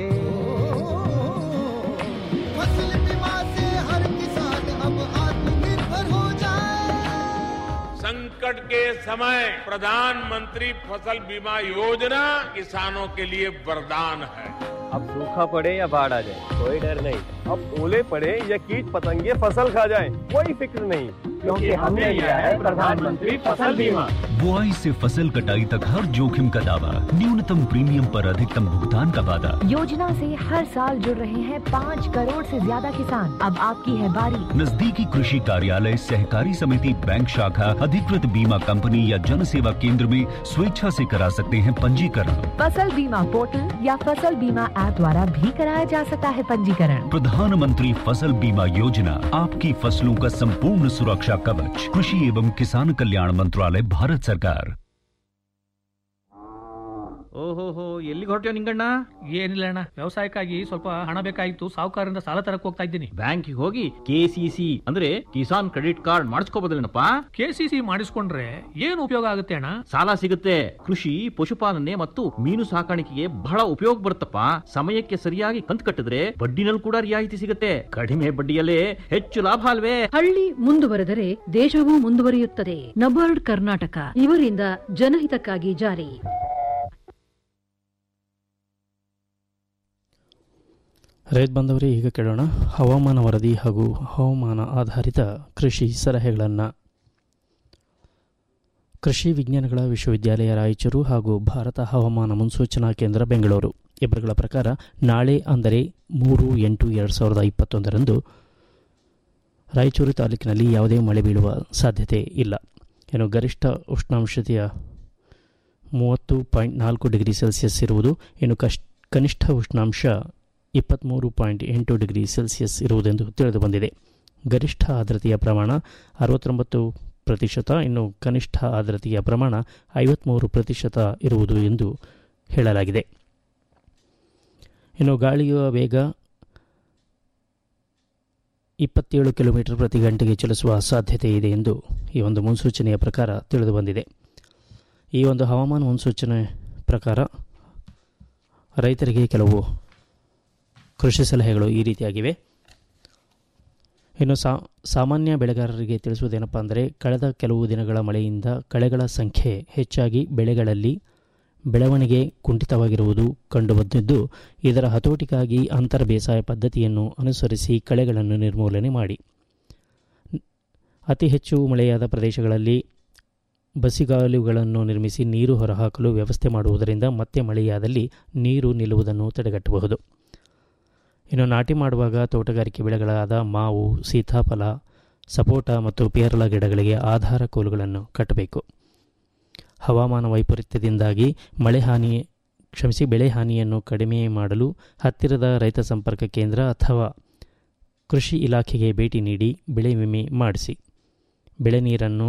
फसल बीमा से हर किसान अब आत्मनिर्भर हो जाए संकट के समय प्रधानमंत्री फसल बीमा योजना किसानों के लिए वरदान है अब सूखा पड़े या बाढ़ आ जाए कोई डर नहीं अब ओले पड़े या कीट पतंगे फसल खा जाए कोई फिक्र नहीं क्योंकि हमने लिया है प्रधानमंत्री फसल बीमा बुआई से फसल कटाई तक हर जोखिम का दावा न्यूनतम प्रीमियम पर अधिकतम भुगतान का वादा योजना से हर साल जुड़ रहे हैं पाँच करोड़ से ज्यादा किसान अब आपकी है बारी नजदीकी कृषि कार्यालय सहकारी समिति बैंक शाखा अधिकृत बीमा कंपनी या जन सेवा केंद्र में स्वेच्छा से करा सकते हैं पंजीकरण फसल बीमा पोर्टल या फसल बीमा ऐप द्वारा भी कराया जा सकता है पंजीकरण प्रधानमंत्री फसल बीमा योजना आपकी फसलों का संपूर्ण सुरक्षा कवच कृषि एवं किसान कल्याण मंत्रालय भारत सरकार ಓಹೋಹೋ ಎಲ್ಲಿಗೆ ಹೊರಟ್ಯೋ ನಿಂಗಣ್ಣ ಏನಿಲ್ಲ ಅಣ್ಣ ವ್ಯವಸಾಯಕ್ಕಾಗಿ ಸ್ವಲ್ಪ ಹಣ ಬೇಕಾಗಿತ್ತು ಸಾಹುಕಾರರಿಂದ ಸಾಲ ತರಕ್ ಹೋಗ್ತಾ ಇದ್ದೀನಿ ಬ್ಯಾಂಕಿಗೆ ಹೋಗಿ ಕೆಸಿಸಿ ಅಂದ್ರೆ ಕಿಸಾನ್ ಕ್ರೆಡಿಟ್ ಕಾರ್ಡ್ ಮಾಡಿಸ್ಕೋಬೋದಿಲ್ಲಪ್ಪ ಕೆಸಿಸಿ ಮಾಡಿಸ್ಕೊಂಡ್ರೆ ಏನು ಉಪಯೋಗ ಆಗುತ್ತೆ ಅಣ್ಣ ಸಾಲ ಸಿಗುತ್ತೆ ಕೃಷಿ ಪಶುಪಾಲನೆ ಮತ್ತು ಮೀನು ಸಾಕಾಣಿಕೆಗೆ ಬಹಳ ಉಪಯೋಗ ಬರುತ್ತಪ್ಪ ಸಮಯಕ್ಕೆ ಸರಿಯಾಗಿ ಕಂತು ಕಟ್ಟಿದ್ರೆ ಬಡ್ಡಿನಲ್ಲಿ ಕೂಡ ರಿಯಾಯಿತಿ ಸಿಗುತ್ತೆ ಕಡಿಮೆ ಬಡ್ಡಿಯಲ್ಲೇ ಹೆಚ್ಚು ಲಾಭ ಅಲ್ವೇ ಹಳ್ಳಿ ಮುಂದುವರೆದರೆ ದೇಶವೂ ಮುಂದುವರಿಯುತ್ತದೆ ನಬಾರ್ಡ್ ಕರ್ನಾಟಕ ಇವರಿಂದ ಜನಹಿತಕ್ಕಾಗಿ ಜಾರಿ ರೈತ ಬಂದವರೇ ಈಗ ಕೇಳೋಣ ಹವಾಮಾನ ವರದಿ ಹಾಗೂ ಹವಾಮಾನ ಆಧಾರಿತ ಕೃಷಿ ಸಲಹೆಗಳನ್ನು ಕೃಷಿ ವಿಜ್ಞಾನಗಳ ವಿಶ್ವವಿದ್ಯಾಲಯ ರಾಯಚೂರು ಹಾಗೂ ಭಾರತ ಹವಾಮಾನ ಮುನ್ಸೂಚನಾ ಕೇಂದ್ರ ಬೆಂಗಳೂರು ಇಬ್ಬರುಗಳ ಪ್ರಕಾರ ನಾಳೆ ಅಂದರೆ ಮೂರು ಎಂಟು ಎರಡು ಸಾವಿರದ ಇಪ್ಪತ್ತೊಂದರಂದು ರಾಯಚೂರು ತಾಲೂಕಿನಲ್ಲಿ ಯಾವುದೇ ಮಳೆ ಬೀಳುವ ಸಾಧ್ಯತೆ ಇಲ್ಲ ಏನು ಗರಿಷ್ಠ ಉಷ್ಣಾಂಶತೆಯ ಮೂವತ್ತು ಪಾಯಿಂಟ್ ನಾಲ್ಕು ಡಿಗ್ರಿ ಸೆಲ್ಸಿಯಸ್ ಇರುವುದು ಇನ್ನು ಕಶ್ ಕನಿಷ್ಠ ಉಷ್ಣಾಂಶ ಇಪ್ಪತ್ತ್ಮೂರು ಪಾಯಿಂಟ್ ಎಂಟು ಡಿಗ್ರಿ ಸೆಲ್ಸಿಯಸ್ ಇರುವುದೆಂದು ತಿಳಿದುಬಂದಿದೆ ಗರಿಷ್ಠ ಆರ್ದ್ರತೆಯ ಪ್ರಮಾಣ ಅರವತ್ತೊಂಬತ್ತು ಪ್ರತಿಶತ ಇನ್ನು ಕನಿಷ್ಠ ಆರ್ದ್ರತೆಯ ಪ್ರಮಾಣ ಐವತ್ತ್ಮೂರು ಪ್ರತಿಶತ ಇರುವುದು ಎಂದು ಹೇಳಲಾಗಿದೆ ಇನ್ನು ಗಾಳಿಯ ವೇಗ ಇಪ್ಪತ್ತೇಳು ಕಿಲೋಮೀಟರ್ ಪ್ರತಿ ಗಂಟೆಗೆ ಚಲಿಸುವ ಸಾಧ್ಯತೆ ಇದೆ ಎಂದು ಈ ಒಂದು ಮುನ್ಸೂಚನೆಯ ಪ್ರಕಾರ ತಿಳಿದುಬಂದಿದೆ ಈ ಒಂದು ಹವಾಮಾನ ಮುನ್ಸೂಚನೆ ಪ್ರಕಾರ ರೈತರಿಗೆ ಕೆಲವು ಕೃಷಿ ಸಲಹೆಗಳು ಈ ರೀತಿಯಾಗಿವೆ ಇನ್ನು ಸಾ ಸಾಮಾನ್ಯ ಬೆಳೆಗಾರರಿಗೆ ತಿಳಿಸುವುದೇನಪ್ಪ ಅಂದರೆ ಕಳೆದ ಕೆಲವು ದಿನಗಳ ಮಳೆಯಿಂದ ಕಳೆಗಳ ಸಂಖ್ಯೆ ಹೆಚ್ಚಾಗಿ ಬೆಳೆಗಳಲ್ಲಿ ಬೆಳವಣಿಗೆ ಕುಂಠಿತವಾಗಿರುವುದು ಕಂಡುಬಂದಿದ್ದು ಇದರ ಹತೋಟಿಗಾಗಿ ಅಂತರ ಬೇಸಾಯ ಪದ್ಧತಿಯನ್ನು ಅನುಸರಿಸಿ ಕಳೆಗಳನ್ನು ನಿರ್ಮೂಲನೆ ಮಾಡಿ ಅತಿ ಹೆಚ್ಚು ಮಳೆಯಾದ ಪ್ರದೇಶಗಳಲ್ಲಿ ಬಸಿಗಾಲುಗಳನ್ನು ನಿರ್ಮಿಸಿ ನೀರು ಹೊರಹಾಕಲು ವ್ಯವಸ್ಥೆ ಮಾಡುವುದರಿಂದ ಮತ್ತೆ ಮಳೆಯಾದಲ್ಲಿ ನೀರು ನಿಲ್ಲುವುದನ್ನು ತಡೆಗಟ್ಟಬಹುದು ಇನ್ನು ನಾಟಿ ಮಾಡುವಾಗ ತೋಟಗಾರಿಕೆ ಬೆಳೆಗಳಾದ ಮಾವು ಸೀತಾಫಲ ಸಪೋಟ ಮತ್ತು ಪೇರಲ ಗಿಡಗಳಿಗೆ ಆಧಾರ ಕೋಲುಗಳನ್ನು ಕಟ್ಟಬೇಕು ಹವಾಮಾನ ವೈಪರೀತ್ಯದಿಂದಾಗಿ ಮಳೆ ಹಾನಿ ಕ್ಷಮಿಸಿ ಬೆಳೆ ಹಾನಿಯನ್ನು ಕಡಿಮೆ ಮಾಡಲು ಹತ್ತಿರದ ರೈತ ಸಂಪರ್ಕ ಕೇಂದ್ರ ಅಥವಾ ಕೃಷಿ ಇಲಾಖೆಗೆ ಭೇಟಿ ನೀಡಿ ಬೆಳೆ ವಿಮೆ ಮಾಡಿಸಿ ಬೆಳೆ ನೀರನ್ನು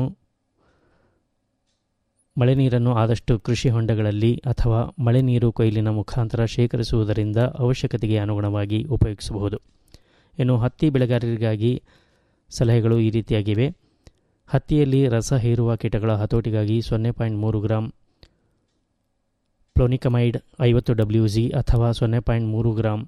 ಮಳೆ ನೀರನ್ನು ಆದಷ್ಟು ಕೃಷಿ ಹೊಂಡಗಳಲ್ಲಿ ಅಥವಾ ಮಳೆ ನೀರು ಕೊಯ್ಲಿನ ಮುಖಾಂತರ ಶೇಖರಿಸುವುದರಿಂದ ಅವಶ್ಯಕತೆಗೆ ಅನುಗುಣವಾಗಿ ಉಪಯೋಗಿಸಬಹುದು ಇನ್ನು ಹತ್ತಿ ಬೆಳೆಗಾರರಿಗಾಗಿ ಸಲಹೆಗಳು ಈ ರೀತಿಯಾಗಿವೆ ಹತ್ತಿಯಲ್ಲಿ ರಸ ಹೀರುವ ಕೀಟಗಳ ಹತೋಟಿಗಾಗಿ ಸೊನ್ನೆ ಪಾಯಿಂಟ್ ಮೂರು ಗ್ರಾಂ ಪ್ಲೋನಿಕಮೈಡ್ ಐವತ್ತು ಡಬ್ಲ್ಯೂ ಜಿ ಅಥವಾ ಸೊನ್ನೆ ಪಾಯಿಂಟ್ ಮೂರು ಗ್ರಾಂ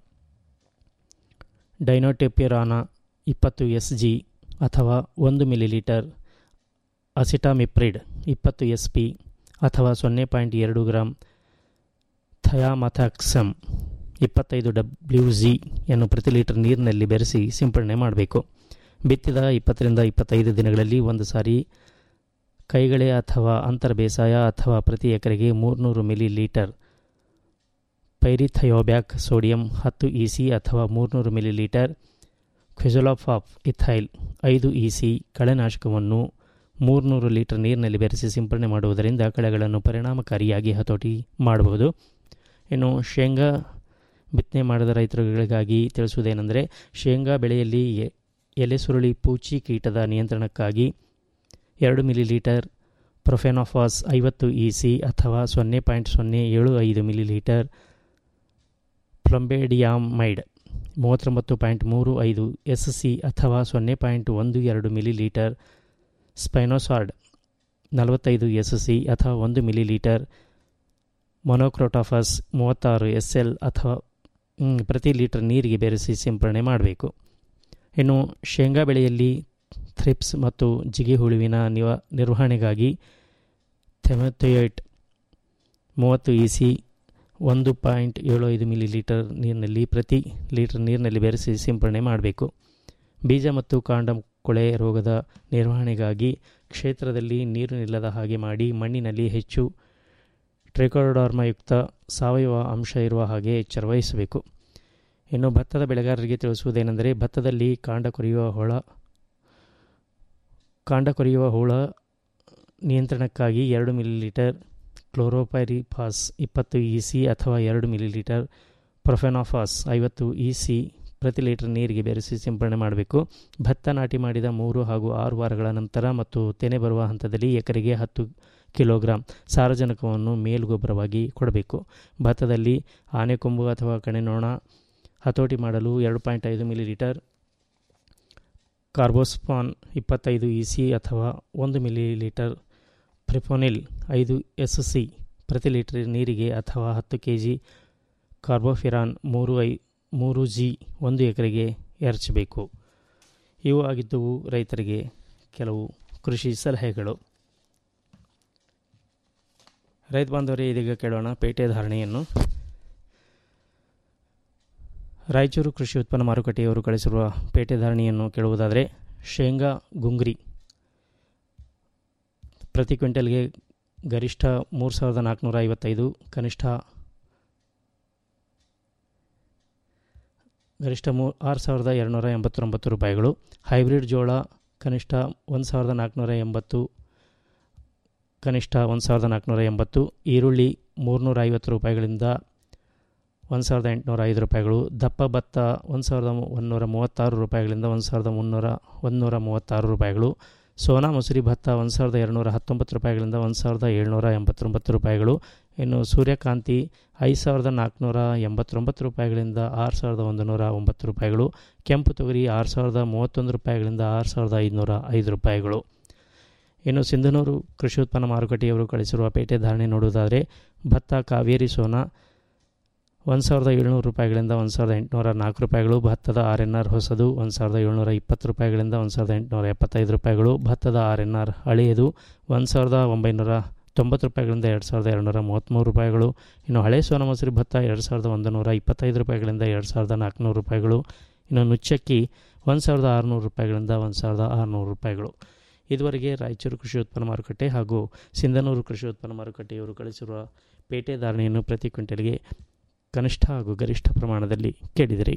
ಡೈನೋಟೆಪಿರಾನ ಇಪ್ಪತ್ತು ಎಸ್ ಜಿ ಅಥವಾ ಒಂದು ಮಿಲಿಲೀಟರ್ ಅಸಿಟಾಮಿಪ್ರಿಡ್ ಇಪ್ಪತ್ತು ಎಸ್ ಪಿ ಅಥವಾ ಸೊನ್ನೆ ಪಾಯಿಂಟ್ ಎರಡು ಗ್ರಾಂ ಥಯಾಮಥಾಕ್ಸಮ್ ಇಪ್ಪತ್ತೈದು ಡಬ್ಲ್ಯೂ ಜಿ ಯನ್ನು ಪ್ರತಿ ಲೀಟರ್ ನೀರಿನಲ್ಲಿ ಬೆರೆಸಿ ಸಿಂಪಡಣೆ ಮಾಡಬೇಕು ಬಿತ್ತಿದ ಇಪ್ಪತ್ತರಿಂದ ಇಪ್ಪತ್ತೈದು ದಿನಗಳಲ್ಲಿ ಒಂದು ಸಾರಿ ಕೈಗಳೆ ಅಥವಾ ಅಂತರ ಬೇಸಾಯ ಅಥವಾ ಪ್ರತಿ ಎಕರೆಗೆ ಮೂರುನೂರು ಮಿಲಿ ಲೀಟರ್ ಪೈರಿಥಯೋಬ್ಯಾಕ್ ಸೋಡಿಯಂ ಹತ್ತು ಇ ಸಿ ಅಥವಾ ಮೂರುನೂರು ಮಿಲಿ ಲೀಟರ್ ಕ್ವಿಜಲಾಫಾಫ್ ಇಥೈಲ್ ಐದು ಇ ಸಿ ಕಳೆನಾಶಕವನ್ನು ಮೂರುನೂರು ಲೀಟರ್ ನೀರಿನಲ್ಲಿ ಬೆರೆಸಿ ಸಿಂಪಡಣೆ ಮಾಡುವುದರಿಂದ ಕಳೆಗಳನ್ನು ಪರಿಣಾಮಕಾರಿಯಾಗಿ ಹತೋಟಿ ಮಾಡಬಹುದು ಇನ್ನು ಶೇಂಗಾ ಬಿತ್ತನೆ ಮಾಡಿದ ರೈತರುಗಳಿಗಾಗಿ ತಿಳಿಸುವುದೇನೆಂದರೆ ಶೇಂಗಾ ಬೆಳೆಯಲ್ಲಿ ಎ- ಎಲೆ ಸುರುಳಿ ಪೂಚಿ ಕೀಟದ ನಿಯಂತ್ರಣಕ್ಕಾಗಿ ಎರಡು ಮಿಲಿ ಲೀಟರ್ ಪ್ರೊಫೆನಾಫಾಸ್ ಐವತ್ತು ಇ ಸಿ ಅಥವಾ ಸೊನ್ನೆ ಪಾಯಿಂಟ್ ಸೊನ್ನೆ ಏಳು ಐದು ಮಿಲಿ ಲೀಟರ್ ಪ್ಲಂಬೇಡಿಯಾಮೈಡ್ ಮೂವತ್ತೊಂಬತ್ತು ಪಾಯಿಂಟ್ ಮೂರು ಐದು ಎಸ್ ಸಿ ಅಥವಾ ಸೊನ್ನೆ ಪಾಯಿಂಟ್ ಒಂದು ಎರಡು ಮಿಲಿ ಲೀಟರ್ ಸ್ಪೈನೋಸಾರ್ಡ್ ನಲವತ್ತೈದು ಎಸ್ ಸಿ ಅಥವಾ ಒಂದು ಮಿಲಿ ಲೀಟರ್ ಮೊನೋಕ್ರೋಟಾಫಸ್ ಮೂವತ್ತಾರು ಎಸ್ ಎಲ್ ಅಥವಾ ಮ್, ಪ್ರತಿ ಲೀಟರ್ ನೀರಿಗೆ ಬೆರೆಸಿ ಸಿಂಪಡಣೆ ಮಾಡಬೇಕು ಇನ್ನು ಶೇಂಗಾ ಬೆಳೆಯಲ್ಲಿ ಥ್ರಿಪ್ಸ್ ಮತ್ತು ಜಿಗಿ ಹುಳುವಿನ ನಿವ ನಿರ್ವಹಣೆಗಾಗಿ ಥೆಮಥಿಯೇಟ್ ಮೂವತ್ತು ಇ ಸಿ ಒಂದು ಪಾಯಿಂಟ್ ಏಳು ಐದು ಮಿಲಿ ಲೀಟರ್ ನೀರಿನಲ್ಲಿ ಪ್ರತಿ ಲೀಟರ್ ನೀರಿನಲ್ಲಿ ಬೆರೆಸಿ ಸಿಂಪಡಣೆ ಮಾಡಬೇಕು ಬೀಜ ಮತ್ತು ಕಾಂಡ ಕೊಳೆ ರೋಗದ ನಿರ್ವಹಣೆಗಾಗಿ ಕ್ಷೇತ್ರದಲ್ಲಿ ನೀರು ನಿಲ್ಲದ ಹಾಗೆ ಮಾಡಿ ಮಣ್ಣಿನಲ್ಲಿ ಹೆಚ್ಚು ಟ್ರೈಕೋಡಾರ್ಮಯುಕ್ತ ಸಾವಯವ ಅಂಶ ಇರುವ ಹಾಗೆ ಎಚ್ಚರ ವಹಿಸಬೇಕು ಇನ್ನು ಭತ್ತದ ಬೆಳೆಗಾರರಿಗೆ ತಿಳಿಸುವುದೇನೆಂದರೆ ಭತ್ತದಲ್ಲಿ ಕಾಂಡ ಕೊರೆಯುವ ಹುಳ ಕಾಂಡ ಕೊರೆಯುವ ಹುಳ ನಿಯಂತ್ರಣಕ್ಕಾಗಿ ಎರಡು ಮಿಲಿ ಲೀಟರ್ ಕ್ಲೋರೋಪೈರಿಫಾಸ್ ಇಪ್ಪತ್ತು ಇ ಸಿ ಅಥವಾ ಎರಡು ಮಿಲಿ ಲೀಟರ್ ಪ್ರೊಫೆನಾಫಾಸ್ ಐವತ್ತು ಇ ಸಿ ಪ್ರತಿ ಲೀಟರ್ ನೀರಿಗೆ ಬೆರೆಸಿ ಸಿಂಪಡಣೆ ಮಾಡಬೇಕು ಭತ್ತ ನಾಟಿ ಮಾಡಿದ ಮೂರು ಹಾಗೂ ಆರು ವಾರಗಳ ನಂತರ ಮತ್ತು ತೆನೆ ಬರುವ ಹಂತದಲ್ಲಿ ಎಕರೆಗೆ ಹತ್ತು ಕಿಲೋಗ್ರಾಂ ಸಾರಜನಕವನ್ನು ಮೇಲ್ಗೊಬ್ಬರವಾಗಿ ಕೊಡಬೇಕು ಭತ್ತದಲ್ಲಿ ಆನೆಕೊಂಬು ಅಥವಾ ಕಣೆನೊಣ ಹತೋಟಿ ಮಾಡಲು ಎರಡು ಪಾಯಿಂಟ್ ಐದು ಮಿಲಿ ಲೀಟರ್ ಕಾರ್ಬೋಸ್ಪಾನ್ ಇಪ್ಪತ್ತೈದು ಇ ಸಿ ಅಥವಾ ಒಂದು ಮಿಲಿ ಲೀಟರ್ ಪ್ರಿಫೋನಿಲ್ ಐದು ಎಸ್ ಸಿ ಪ್ರತಿ ಲೀಟರ್ ನೀರಿಗೆ ಅಥವಾ ಹತ್ತು ಕೆ ಜಿ ಕಾರ್ಬೋಫಿರಾನ್ ಮೂರು ಐ ಮೂರು ಜಿ ಒಂದು ಎಕರೆಗೆ ಎರಚಬೇಕು ಇವು ಆಗಿದ್ದವು ರೈತರಿಗೆ ಕೆಲವು ಕೃಷಿ ಸಲಹೆಗಳು ರೈತ ಬಾಂಧವರೇ ಇದೀಗ ಕೇಳೋಣ ಪೇಟೆ ಧಾರಣೆಯನ್ನು ರಾಯಚೂರು ಕೃಷಿ ಉತ್ಪನ್ನ ಮಾರುಕಟ್ಟೆಯವರು ಕಳಿಸಿರುವ ಪೇಟೆ ಧಾರಣೆಯನ್ನು ಕೇಳುವುದಾದರೆ ಶೇಂಗಾ ಗುಂಗ್ರಿ ಪ್ರತಿ ಕ್ವಿಂಟಲ್ಗೆ ಗರಿಷ್ಠ ಮೂರು ಸಾವಿರದ ನಾಲ್ಕುನೂರ ಐವತ್ತೈದು ಕನಿಷ್ಠ ಗರಿಷ್ಠ ಮೂ ಆರು ಸಾವಿರದ ಎರಡುನೂರ ಎಂಬತ್ತೊಂಬತ್ತು ರೂಪಾಯಿಗಳು ಹೈಬ್ರಿಡ್ ಜೋಳ ಕನಿಷ್ಠ ಒಂದು ಸಾವಿರದ ನಾಲ್ಕುನೂರ ಎಂಬತ್ತು ಕನಿಷ್ಠ ಒಂದು ಸಾವಿರದ ನಾಲ್ಕುನೂರ ಎಂಬತ್ತು ಈರುಳ್ಳಿ ಮೂರುನೂರ ಐವತ್ತು ರೂಪಾಯಿಗಳಿಂದ ಒಂದು ಸಾವಿರದ ಎಂಟುನೂರ ಐದು ರೂಪಾಯಿಗಳು ದಪ್ಪ ಭತ್ತ ಒಂದು ಸಾವಿರದ ಒಂದುನೂರ ಮೂವತ್ತಾರು ರೂಪಾಯಿಗಳಿಂದ ಒಂದು ಸಾವಿರದ ಮುನ್ನೂರ ಒಂದುನೂರ ಮೂವತ್ತಾರು ರೂಪಾಯಿಗಳು ಸೋನಾ ಮಸೂರಿ ಭತ್ತ ಒಂದು ಸಾವಿರದ ಎರಡುನೂರ ಹತ್ತೊಂಬತ್ತು ರೂಪಾಯಿಗಳಿಂದ ಒಂದು ಸಾವಿರದ ಏಳ್ನೂರ ಎಂಬತ್ತೊಂಬತ್ತು ರೂಪಾಯಿಗಳು ಇನ್ನು ಸೂರ್ಯಕಾಂತಿ ಐದು ಸಾವಿರದ ನಾಲ್ಕುನೂರ ಎಂಬತ್ತೊಂಬತ್ತು ರೂಪಾಯಿಗಳಿಂದ ಆರು ಸಾವಿರದ ಒಂದು ನೂರ ಒಂಬತ್ತು ರೂಪಾಯಿಗಳು ಕೆಂಪು ತೊಗರಿ ಆರು ಸಾವಿರದ ಮೂವತ್ತೊಂದು ರೂಪಾಯಿಗಳಿಂದ ಆರು ಸಾವಿರದ ಐದುನೂರ ಐದು ರೂಪಾಯಿಗಳು ಇನ್ನು ಸಿಂಧನೂರು ಕೃಷಿ ಉತ್ಪನ್ನ ಮಾರುಕಟ್ಟೆಯವರು ಕಳಿಸಿರುವ ಪೇಟೆ ಧಾರಣೆ ನೋಡುವುದಾದರೆ ಭತ್ತ ಕಾವೇರಿ ಸೋನಾ ಒಂದು ಸಾವಿರದ ಏಳ್ನೂರು ರೂಪಾಯಿಗಳಿಂದ ಒಂದು ಸಾವಿರದ ಎಂಟುನೂರ ನಾಲ್ಕು ರೂಪಾಯಿಗಳು ಭತ್ತದ ಆರ್ ಎನ್ ಆರ್ ಹೊಸದು ಒಂದು ಸಾವಿರದ ಏಳ್ನೂರ ಇಪ್ಪತ್ತು ರೂಪಾಯಿಗಳಿಂದ ಒಂದು ಸಾವಿರದ ಎಂಟುನೂರ ಎಪ್ಪತ್ತೈದು ರೂಪಾಯಿಗಳು ಭತ್ತದ ಆರ್ ಎನ್ ಆರ್ ಹಳೆಯದು ಒಂದು ಸಾವಿರದ ಒಂಬೈನೂರ ತೊಂಬತ್ತು ರೂಪಾಯಿಗಳಿಂದ ಎರಡು ಸಾವಿರದ ಎರಡುನೂರ ಮೂವತ್ತ್ಮೂರು ರೂಪಾಯಿಗಳು ಇನ್ನು ಹಳೆ ಸೋನಾ ಮಸೂರಿ ಭತ್ತ ಎರಡು ಸಾವಿರದ ಒಂದು ನೂರ ಇಪ್ಪತ್ತೈದು ರೂಪಾಯಿಗಳಿಂದ ಎರಡು ಸಾವಿರದ ನಾಲ್ಕುನೂರು ರೂಪಾಯಿಗಳು ಇನ್ನು ನುಚ್ಚಕ್ಕಿ ಒಂದು ಸಾವಿರದ ಆರುನೂರು ರೂಪಾಯಿಗಳಿಂದ ಒಂದು ಸಾವಿರದ ಆರುನೂರು ರೂಪಾಯಿಗಳು ಇದುವರೆಗೆ ರಾಯಚೂರು ಕೃಷಿ ಉತ್ಪನ್ನ ಮಾರುಕಟ್ಟೆ ಹಾಗೂ ಸಿಂಧನೂರು ಕೃಷಿ ಉತ್ಪನ್ನ ಮಾರುಕಟ್ಟೆಯವರು ಕಳಿಸಿರುವ ಪೇಟೆ ಧಾರಣೆಯನ್ನು ಪ್ರತಿ ಕ್ವಿಂಟಲ್ಗೆ ಕನಿಷ್ಠ ಹಾಗೂ ಗರಿಷ್ಠ ಪ್ರಮಾಣದಲ್ಲಿ ಕೇಳಿದಿರಿ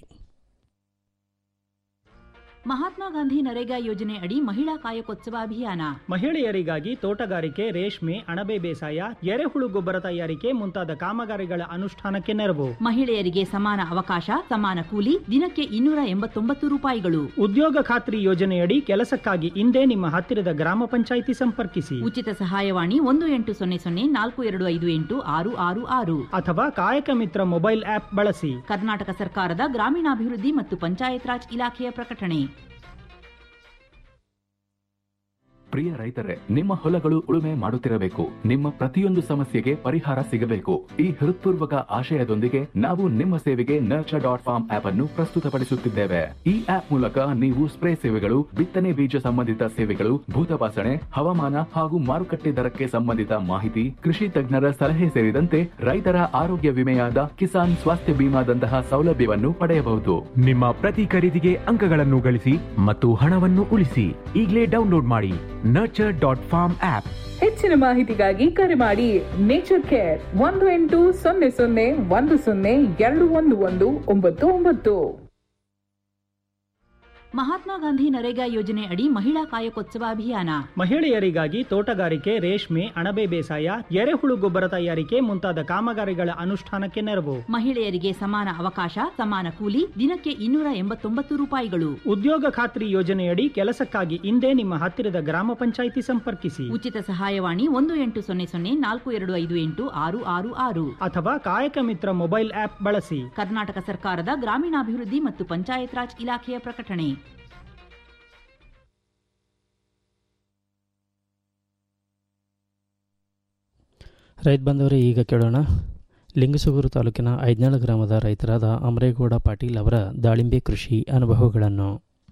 ಮಹಾತ್ಮ ಗಾಂಧಿ ನರೇಗಾ ಯೋಜನೆ ಅಡಿ ಮಹಿಳಾ ಕಾಯಕೋತ್ಸವ ಅಭಿಯಾನ ಮಹಿಳೆಯರಿಗಾಗಿ ತೋಟಗಾರಿಕೆ ರೇಷ್ಮೆ ಅಣಬೆ ಬೇಸಾಯ ಎರೆಹುಳು ಗೊಬ್ಬರ ತಯಾರಿಕೆ ಮುಂತಾದ ಕಾಮಗಾರಿಗಳ ಅನುಷ್ಠಾನಕ್ಕೆ ನೆರವು ಮಹಿಳೆಯರಿಗೆ ಸಮಾನ ಅವಕಾಶ ಸಮಾನ ಕೂಲಿ ದಿನಕ್ಕೆ ಇನ್ನೂರ ಎಂಬತ್ತೊಂಬತ್ತು ರೂಪಾಯಿಗಳು ಉದ್ಯೋಗ ಖಾತ್ರಿ ಯೋಜನೆಯಡಿ ಕೆಲಸಕ್ಕಾಗಿ ಇಂದೇ ನಿಮ್ಮ ಹತ್ತಿರದ ಗ್ರಾಮ ಪಂಚಾಯಿತಿ ಸಂಪರ್ಕಿಸಿ ಉಚಿತ ಸಹಾಯವಾಣಿ ಒಂದು ಎಂಟು ಸೊನ್ನೆ ಸೊನ್ನೆ ನಾಲ್ಕು ಎರಡು ಐದು ಎಂಟು ಆರು ಆರು ಆರು ಅಥವಾ ಕಾಯಕ ಮಿತ್ರ ಮೊಬೈಲ್ ಆಪ್ ಬಳಸಿ ಕರ್ನಾಟಕ ಸರ್ಕಾರದ ಗ್ರಾಮೀಣಾಭಿವೃದ್ಧಿ ಮತ್ತು ಪಂಚಾಯತ್ ರಾಜ್ ಇಲಾಖೆಯ ಪ್ರಕಟಣೆ ಪ್ರಿಯ ರೈತರೇ ನಿಮ್ಮ ಹೊಲಗಳು ಉಳುಮೆ ಮಾಡುತ್ತಿರಬೇಕು ನಿಮ್ಮ ಪ್ರತಿಯೊಂದು ಸಮಸ್ಯೆಗೆ ಪರಿಹಾರ ಸಿಗಬೇಕು ಈ ಹೃತ್ಪೂರ್ವಕ ಆಶಯದೊಂದಿಗೆ ನಾವು ನಿಮ್ಮ ಸೇವೆಗೆ ನರ್ಚರ್ ಡಾಟ್ ಫಾರ್ಮ್ ಆಪ್ ಅನ್ನು ಪ್ರಸ್ತುತಪಡಿಸುತ್ತಿದ್ದೇವೆ ಈ ಆಪ್ ಮೂಲಕ ನೀವು ಸ್ಪ್ರೇ ಸೇವೆಗಳು ಬಿತ್ತನೆ ಬೀಜ ಸಂಬಂಧಿತ ಸೇವೆಗಳು ಭೂತಪಾಸಣೆ ಹವಾಮಾನ ಹಾಗೂ ಮಾರುಕಟ್ಟೆ ದರಕ್ಕೆ ಸಂಬಂಧಿತ ಮಾಹಿತಿ ಕೃಷಿ ತಜ್ಞರ ಸಲಹೆ ಸೇರಿದಂತೆ ರೈತರ ಆರೋಗ್ಯ ವಿಮೆಯಾದ ಕಿಸಾನ್ ಸ್ವಾಸ್ಥ್ಯ ಬಿಮಾದಂತಹ ಸೌಲಭ್ಯವನ್ನು ಪಡೆಯಬಹುದು ನಿಮ್ಮ ಪ್ರತಿ ಖರೀದಿಗೆ ಅಂಕಗಳನ್ನು ಗಳಿಸಿ ಮತ್ತು ಹಣವನ್ನು ಉಳಿಸಿ ಈಗಲೇ ಡೌನ್ಲೋಡ್ ಮಾಡಿ ನರ್ಚರ್ ಡಾಟ್ ಫಾರ್ಮ್ ಆಪ್ ಹೆಚ್ಚಿನ ಮಾಹಿತಿಗಾಗಿ ಕರೆ ಮಾಡಿ ನೇಚರ್ ಕೇರ್ ಒಂದು ಎಂಟು ಸೊನ್ನೆ ಸೊನ್ನೆ ಒಂದು ಸೊನ್ನೆ ಎರಡು ಒಂದು ಒಂದು ಒಂಬತ್ತು ಒಂಬತ್ತು ಮಹಾತ್ಮ ಗಾಂಧಿ ನರೇಗಾ ಯೋಜನೆ ಅಡಿ ಮಹಿಳಾ ಕಾಯಕೋತ್ಸವ ಅಭಿಯಾನ ಮಹಿಳೆಯರಿಗಾಗಿ ತೋಟಗಾರಿಕೆ ರೇಷ್ಮೆ ಅಣಬೆ ಬೇಸಾಯ ಎರೆಹುಳು ಗೊಬ್ಬರ ತಯಾರಿಕೆ ಮುಂತಾದ ಕಾಮಗಾರಿಗಳ ಅನುಷ್ಠಾನಕ್ಕೆ ನೆರವು ಮಹಿಳೆಯರಿಗೆ ಸಮಾನ ಅವಕಾಶ ಸಮಾನ ಕೂಲಿ ದಿನಕ್ಕೆ ಇನ್ನೂರ ಎಂಬತ್ತೊಂಬತ್ತು ರೂಪಾಯಿಗಳು ಉದ್ಯೋಗ ಖಾತ್ರಿ ಯೋಜನೆಯಡಿ ಕೆಲಸಕ್ಕಾಗಿ ಇಂದೇ ನಿಮ್ಮ ಹತ್ತಿರದ ಗ್ರಾಮ ಪಂಚಾಯಿತಿ ಸಂಪರ್ಕಿಸಿ ಉಚಿತ ಸಹಾಯವಾಣಿ ಒಂದು ಎಂಟು ಸೊನ್ನೆ ಸೊನ್ನೆ ನಾಲ್ಕು ಎರಡು ಐದು ಎಂಟು ಆರು ಆರು ಆರು ಅಥವಾ ಕಾಯಕ ಮಿತ್ರ ಮೊಬೈಲ್ ಆಪ್ ಬಳಸಿ ಕರ್ನಾಟಕ ಸರ್ಕಾರದ ಗ್ರಾಮೀಣಾಭಿವೃದ್ಧಿ ಮತ್ತು ಪಂಚಾಯತ್ ರಾಜ್ ಇಲಾಖೆಯ ಪ್ರಕಟಣೆ ರೈತ ಬಂದವರೇ ಈಗ ಕೇಳೋಣ ಲಿಂಗಸೂಗೂರು ತಾಲೂಕಿನ ಐದ್ನಾಳ ಗ್ರಾಮದ ರೈತರಾದ ಅಮರೇಗೌಡ ಪಾಟೀಲ್ ಅವರ ದಾಳಿಂಬೆ ಕೃಷಿ ಅನುಭವಗಳನ್ನು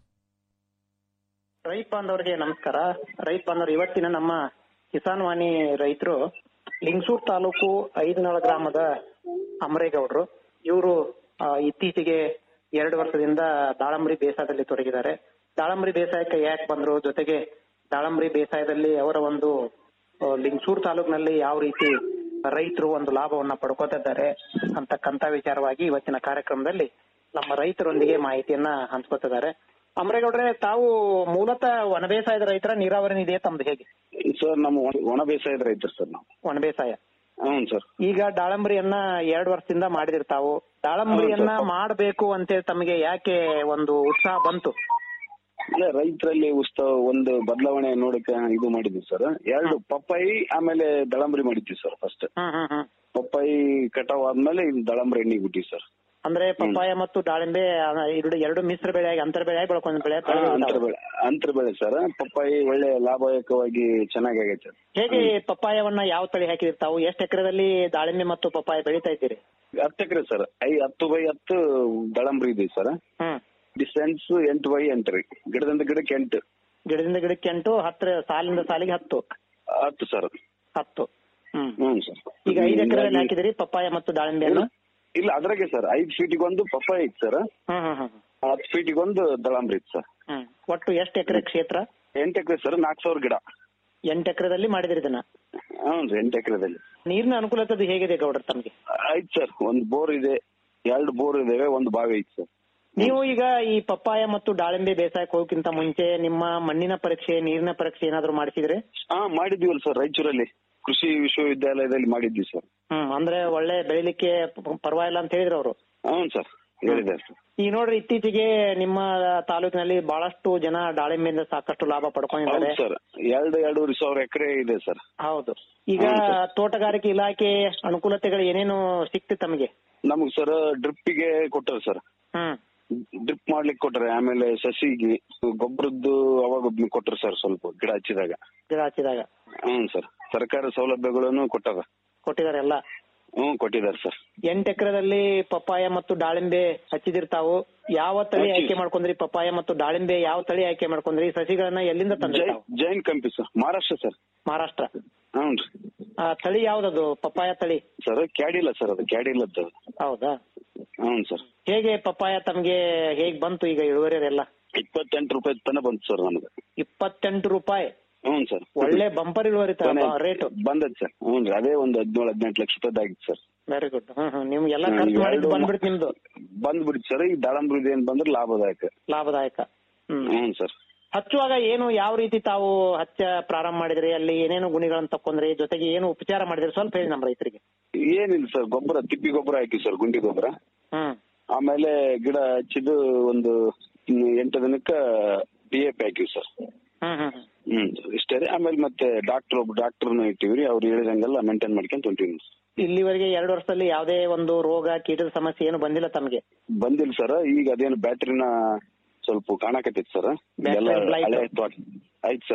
ರೈತ ಬಾಂಧವರಿಗೆ ನಮಸ್ಕಾರ ರೈತ ಬಾಂಧವರು ಇವತ್ತಿನ ನಮ್ಮ ಕಿಸಾನ್ ವಾಣಿ ರೈತರು ಲಿಂಗಸೂರ್ ತಾಲೂಕು ಐದನಾಳ ಗ್ರಾಮದ ಅಮರೇಗೌಡರು ಇವರು ಇತ್ತೀಚೆಗೆ ಎರಡು ವರ್ಷದಿಂದ ದಾಳಂಬರಿ ಬೇಸಾಯದಲ್ಲಿ ತೊಡಗಿದ್ದಾರೆ ದಾಳಂಬರಿ ಬೇಸಾಯಕ್ಕೆ ಯಾಕೆ ಬಂದ್ರು ಜೊತೆಗೆ ದಾಳಂಬರಿ ಬೇಸಾಯದಲ್ಲಿ ಅವರ ಒಂದು ಆ, ಲಿಂಗಸೂರ್ ತಾಲೂಕಿನಲ್ಲಿ ಯಾವ ರೀತಿ ರೈತರು ಒಂದು ಲಾಭವನ್ನ ಪಡ್ಕೋತಿದ್ದಾರೆ ಅಂತಕ್ಕಂತ ವಿಚಾರವಾಗಿ ಇವತ್ತಿನ ಕಾರ್ಯಕ್ರಮದಲ್ಲಿ ನಮ್ಮ ರೈತರೊಂದಿಗೆ ಮಾಹಿತಿಯನ್ನ ಹಂಚ್ಕೋತಿದ್ದಾರೆ ಅಮರೇಗೌಡ್ರೆ ತಾವು ಮೂಲತಃ ಒಣ ಬೇಸಾಯದ ರೈತರ ನೀರಾವರಿ ನಿಧಿಯ ತಮ್ದು ಹೇಗೆ ಸರ್ ನಮ್ಮ ಒಣ- ಒಣ ಬೇಸಾಯದ ರೈತರು ಸರ್ ನಾವು ಒಣ ಬೇಸಾಯ ಹ್ಞೂ ಸರ್ ಈಗ ದಾಳಂಬರಿಯನ್ನ ಎರಡು ವರ್ಷದಿಂದ ಮಾಡಿದಿರ್ ತಾವು ದಾಳಂಬರಿಯನ್ನ ಹೌದು ಸರ್. ಮಾಡಬೇಕು ಅಂತೇಳಿ ತಮಗೆ ಯಾಕೆ ಒಂದು ಉತ್ಸಾಹ ಬಂತು ಇಲ್ಲ ರೈತರಲ್ಲಿ ಉತ್ಸವ ಒಂದು ಬದಲಾವಣೆ ನೋಡಕ್ಕೆ ಇದು ಮಾಡಿದ್ವಿ ಸರ್ ಎರಡು ಪಪ್ಪಾಯಿ ಆಮೇಲೆ ದಳಂಬರಿ ಮಾಡಿದ್ವಿ ಸರ್ ಫಸ್ಟ್ ಪಪ್ಪಾಯಿ ಕಟಾವ್ ಆದ್ಮೇಲೆ ಇದು ದಳಂಬರಿ ಎಣ್ಣೆಗೆ ಬಿಟ್ಟಿವಿ ಸರ್ ಅಂದ್ರೆ ಪಪ್ಪಾಯ ಮತ್ತು ದಾಳಿಂಬೆ ಆ, ಎರಡು ಎರಡು ಮಿಶ್ರ ಬೆಳೆಯಾಗಿ ಅಂತರ ಬೆಳೆಯಾಗಿ ಬೆಳ್ಕೊಂಡ್ ಬೆಳೆ ಅಂತರ ಬೆಳೆ ಅಂತರ ಬೆಳೆ ಸರ್ ಪಪ್ಪಾಯಿ ಒಳ್ಳೆ ಲಾಭದಾಯಕವಾಗಿ ಚೆನ್ನಾಗಿ ಆಗೈತೆ ಸರ್ ಹೇಗೆ ಪಪ್ಪಾಯವನ್ನ ಯಾವ ತಳಿ ಹಾಕಿದಿರಿ ತಾವು ಎಷ್ಟು ಎಕರೆದಲ್ಲಿ ದಾಳಿಂಬೆ ಮತ್ತು ಪಪ್ಪಾಯ ಬೆಳೀತಾ ಇದ್ದೀರಿ ಹತ್ತು ಎಕರೆ ಸರ್ ಐ ಹತ್ತು ಬೈ ಹತ್ತು ದಳಂಬರಿ ಇದೆ ಸರ್ ಡಿಸ್ಟೆನ್ಸ್ ಎಂಟು ಬೈ ಎಂಟು ರೀ ಗಿಡದಿಂದ ಗಿಡಕ್ಕೆ ಎಂಟು ಗಿಡದಿಂದ ಗಿಡಕ್ಕೆ ಎಂಟು ಹತ್ತರ ಸಾಲಿಂದ ಸಾಲಿಗೆ ಹತ್ತು ಹತ್ತು ಸರ್ ಹತ್ತು ಹ್ಮ್ ಹ್ಞೂ ಸರ್ ಈಗ ಐದು ಎಕರೆದಲ್ಲಿ ಹಾಕಿದಿರಿ ಪಪ್ಪಾಯ ಮತ್ತು ದಾಳಿಂಬೆಯನ್ನು ಇಲ್ಲ ಅದ್ರಾಗೆ ಸರ್ ಐದು ಫೀಟಿಗೆ ಒಂದು ಪಪ್ಪಾಯಿ ಐತೆ ಸರ್ ಹ್ಮ್ ಹ್ಮ್ ಹ್ಮ್ ಹತ್ತು ಫೀಟಿಗೆ ಒಂದು ದಳಂಬರಿ ಐತೆ ಸರ್ ಹ್ಮ್ ಒಟ್ಟು ಎಷ್ಟು ಎಕರೆ ಕ್ಷೇತ್ರ ಎಂಟು ಎಕರೆ ಸರ್ ನಾಲ್ಕು ಸಾವಿರ ಗಿಡ ಎಂಟು ಎಕರೆದಲ್ಲಿ ಮಾಡಿದಿರಿ ಇದನ್ನ ಹ್ಞೂ ರೀ ಎಂಟು ಎಕರೆದಲ್ಲಿ ನೀರಿನ ಅನುಕೂಲತೆ ಹೇಗಿದೆ ಗೌಡ್ರ ತಮಗೆ ಐತೆ ಸರ್ ಒಂದು ಬೋರ್ ಇದೆ ಎರಡು ಬೋರ್ ಇದಾವೆ ಒಂದು ಬಾವಿ ಐತೆ ಸರ್ ನೀವು ಈಗ ಈ ಪಪ್ಪಾಯ ಮತ್ತು ದಾಳಿಂಬೆ ಬೇಸಾಯಕ್ಕೆ ಹೋಗಕ್ಕಿಂತ ಮುಂಚೆ ನಿಮ್ಮ ಮಣ್ಣಿನ ಪರೀಕ್ಷೆ ನೀರಿನ ಪರೀಕ್ಷೆ ಏನಾದ್ರು ಮಾಡಿಸಿದ್ರೆ ಹಾ ಮಾಡಿದ್ವಲ್ಲ ಸರ್ ರಾಯಚೂರಲ್ಲಿ ಕೃಷಿ ವಿಶ್ವವಿದ್ಯಾಲಯದಲ್ಲಿ ಮಾಡಿದ್ವಿ ಸರ್ ಹ್ಮ್ ಅಂದ್ರೆ ಒಳ್ಳೆ ಬೆಳಿಲಿಕ್ಕೆ ಪ- ಪರವಾಗಿಲ್ಲ ಅಂತ ಹೇಳಿದ್ರು ಅವರು ಹ್ಞೂ ಸರ್ ಹೇಳಿದ್ದಾರೆ ಸರ್ ಈಗ ನೋಡ್ರಿ ಇತ್ತೀಚೆಗೆ ನಿಮ್ಮ ತಾಲೂಕಿನಲ್ಲಿ ಬಹಳಷ್ಟು ಜನ ದಾಳಿಂಬೆಯಿಂದ ಸಾಕಷ್ಟು ಲಾಭ ಹೌದು ಪಡ್ಕೊಂಡಿದ್ದಾರೆ ಸರ್ ಎರಡು ಎರಡೂವರೆ ಸಾವಿರ ಎಕರೆ ಇದೆ ಸರ್ ಹೌದು ಈಗ ತೋಟಗಾರಿಕೆ ಇಲಾಖೆ ಅನುಕೂಲತೆಗಳು ಏನೇನು ಸಿಕ್ತು ತಮಗೆ ನಮಗ್ ಸರ್ ಡ್ರಿಪ್ಪಿಗೆ ಕೊಟ್ಟರು ಸರ್ ಹ್ಮ್ ಡ್ರಿಪ್ ಮಾಡ್ಲಿಕ್ಕೆ ಕೊಟ್ಟರೆ ಆಮೇಲೆ ಸಸಿಗೆ ಗೊಬ್ಬರದ್ದು ಅವಾಗ ಕೊಟ್ಟರು ಸರ್ ಸ್ವಲ್ಪ ಗಿಡ ಹಚ್ಚಿದಾಗ ಗಿಡ ಹಚ್ಚಿದಾಗ ಹ್ಞೂ ಸರ್ ಸರ್ಕಾರ ಸೌಲಭ್ಯಗಳನ್ನು ಕೊಟ್ಟಾರ ಕೊಟ್ಟಿದ್ದಾರೆ ಎಲ್ಲ ಹ್ಞೂ ಕೊಟ್ಟಿದ್ದಾರೆ ಸರ್ ಎಂಟ್ ಎಕರೆದಲ್ಲಿ ಪಪ್ಪಾಯ ಮತ್ತು ದಾಳಿಂಬೆ ಹಚ್ಚಿದಿರ್ತಾವು ಯಾವ ತಳಿ ಹಚ್ಚಿ- ಆಯ್ಕೆ ಮಾಡ್ಕೊಂಡ್ರಿ ಪಪ್ಪಾಯ ಮತ್ತು ದಾಳಿಂಬೆ ಯಾವ ತಳಿ ಆಯ್ಕೆ ಮಾಡ್ಕೊಂಡ್ರಿ ಈ ಸಸಿಗಳನ್ನ ಎಲ್ಲಿಂದ ತಂದ್ರಿ ಜೈನ್ ತಾವು? ಜೈನ್ ಕಂಪಿ ಸರ್ ಮಹಾರಾಷ್ಟ್ರ ಸರ್ ಮಹಾರಾಷ್ಟ್ರ ಹ್ಞೂ ರೀ ಆ, ತಳಿ ಯಾವ್ದದು ಪಪ್ಪಾಯ ತಳಿ ಸರ್ ಕ್ಯಾಡಿಲ್ಲ ಸರ್ ಅದು ಕ್ಯಾಡಿಲ್ಲದ್ದು ಹೌದಾ ಹ್ಞೂ ಸರ್ ಹೇಗೆ ಪಪ್ಪಾಯ ತಮ್ಗೆ ಹೇಗ್ ಬಂತು ಈಗ ಇಳುವರಿ ಅದೆಲ್ಲ ಇಪ್ಪತ್ತೆಂಟು ರೂಪಾಯಿ ತನ ಬಂತು ಸರ್ ನಮ್ಗೆ ಇಪ್ಪತ್ತೆಂಟು ರೂಪಾಯಿ ಹ್ಞೂ ಸರ್ ಒಳ್ಳೆ ಬಂಪರ್ ಇಳುವರಿ ರೇಟ್ ಬಂದದ್ ಸರ್ ಹ್ಞೂ ರೀ ಅದೇ ಒಂದು ಹದಿನೇಳು ಹದಿನೆಂಟು ಲಕ್ಷ ರೂಪಾಯಿ ಆಗಿತ್ತು sir very good hmm hmm ನಿಮ್ಗೆಲ್ಲ ಹ್ಮ್, ಖರ್ಚು ಮಾಡಿದ್ದು ಎರಡು ಬಂದ್ಬಿಡ್ತು ನಿಮ್ದು ಬಂದ್ಬಿಡ್ತು ಸರ್ ಈ ದಾಳಂಬ್ರಿದ್ ಏನ್ ಬಂದ್ರೆ ಲಾಭದಾಯಕ ಲಾಭದಾಯಕ ಹ್ಮ್ ಹ್ಞೂ ಸರ್ ಹಚ್ಚುವಾಗ ಏನು ಯಾವ ರೀತಿ ತಾವು ಹಚ್ಚ ಪ್ರಾರಂಭ ಮಾಡಿದ್ರಿ ಅಲ್ಲಿ ಏನೇನು ಗುಣಿಗಳನ್ನ ತಕೊಂಡ್ರಿ ಜೊತೆಗೆ ಏನು ಉಪಚಾರ ಮಾಡಿದ್ರಿ ಸ್ವಲ್ಪ ಹೇಳಿ ನಮ್ಮ ರೈತರಿಗೆ ಏನಿಲ್ಲ ಸರ್ ಗೊಬ್ಬರ ತಿಪ್ಪಿ ಗೊಬ್ಬರ ಹಾಕಿ ಸರ್ ಗುಂಡಿ ಗೊಬ್ಬರ ಹ್ಮ್ ಆಮೇಲೆ ಗಿಡ ಹಚ್ಚಿದ್ದು ಒಂದು ಇನ್ನು ಎಂಟು ದಿನಕ್ಕ ಡಿ ಎ ಪಿ ಹಾಕಿವಿ ಸರ್ ಹ್ಮ್ ಹ್ಮ್ ಹ್ಮ್. ಹ್ಮ್ ಇಷ್ಟೇ ರೀ ಆಮೇಲೆ ಮತ್ತೆ ಡಾಕ್ಟರ್ ಒಬ್ಬ ಡಾಕ್ಟರ್ನ ಇಟ್ಟಿವ್ರಿ ಅವ್ರು ಹೇಳಿದಂಗೆಲ್ಲ ಮೇಂಟೈನ್ ಮಾಡ್ಕೊಂತ ಹೊಂಟಿವಿ ಇಲ್ಲಿವರೆಗೆ ಎರಡು ವರ್ಷದಲ್ಲಿ ಯಾವುದೇ ಒಂದು ರೋಗ ಕೀಟದ ಸಮಸ್ಯೆ ಏನು ಬಂದಿಲ್ಲ ತಮಗೆ ಬಂದಿಲ್ಲ ಸರ್ ಈಗ ಅದೇನು ಬ್ಯಾಟ್ರಿನ ಸ್ವಲ್ಪ ಕಾಣಕತ್ತೈತಿ ಸರ್ Battery ಎಲ್ಲ light. ಹಳೆ ತೋಟ ಆಯ್ತು ಸರ್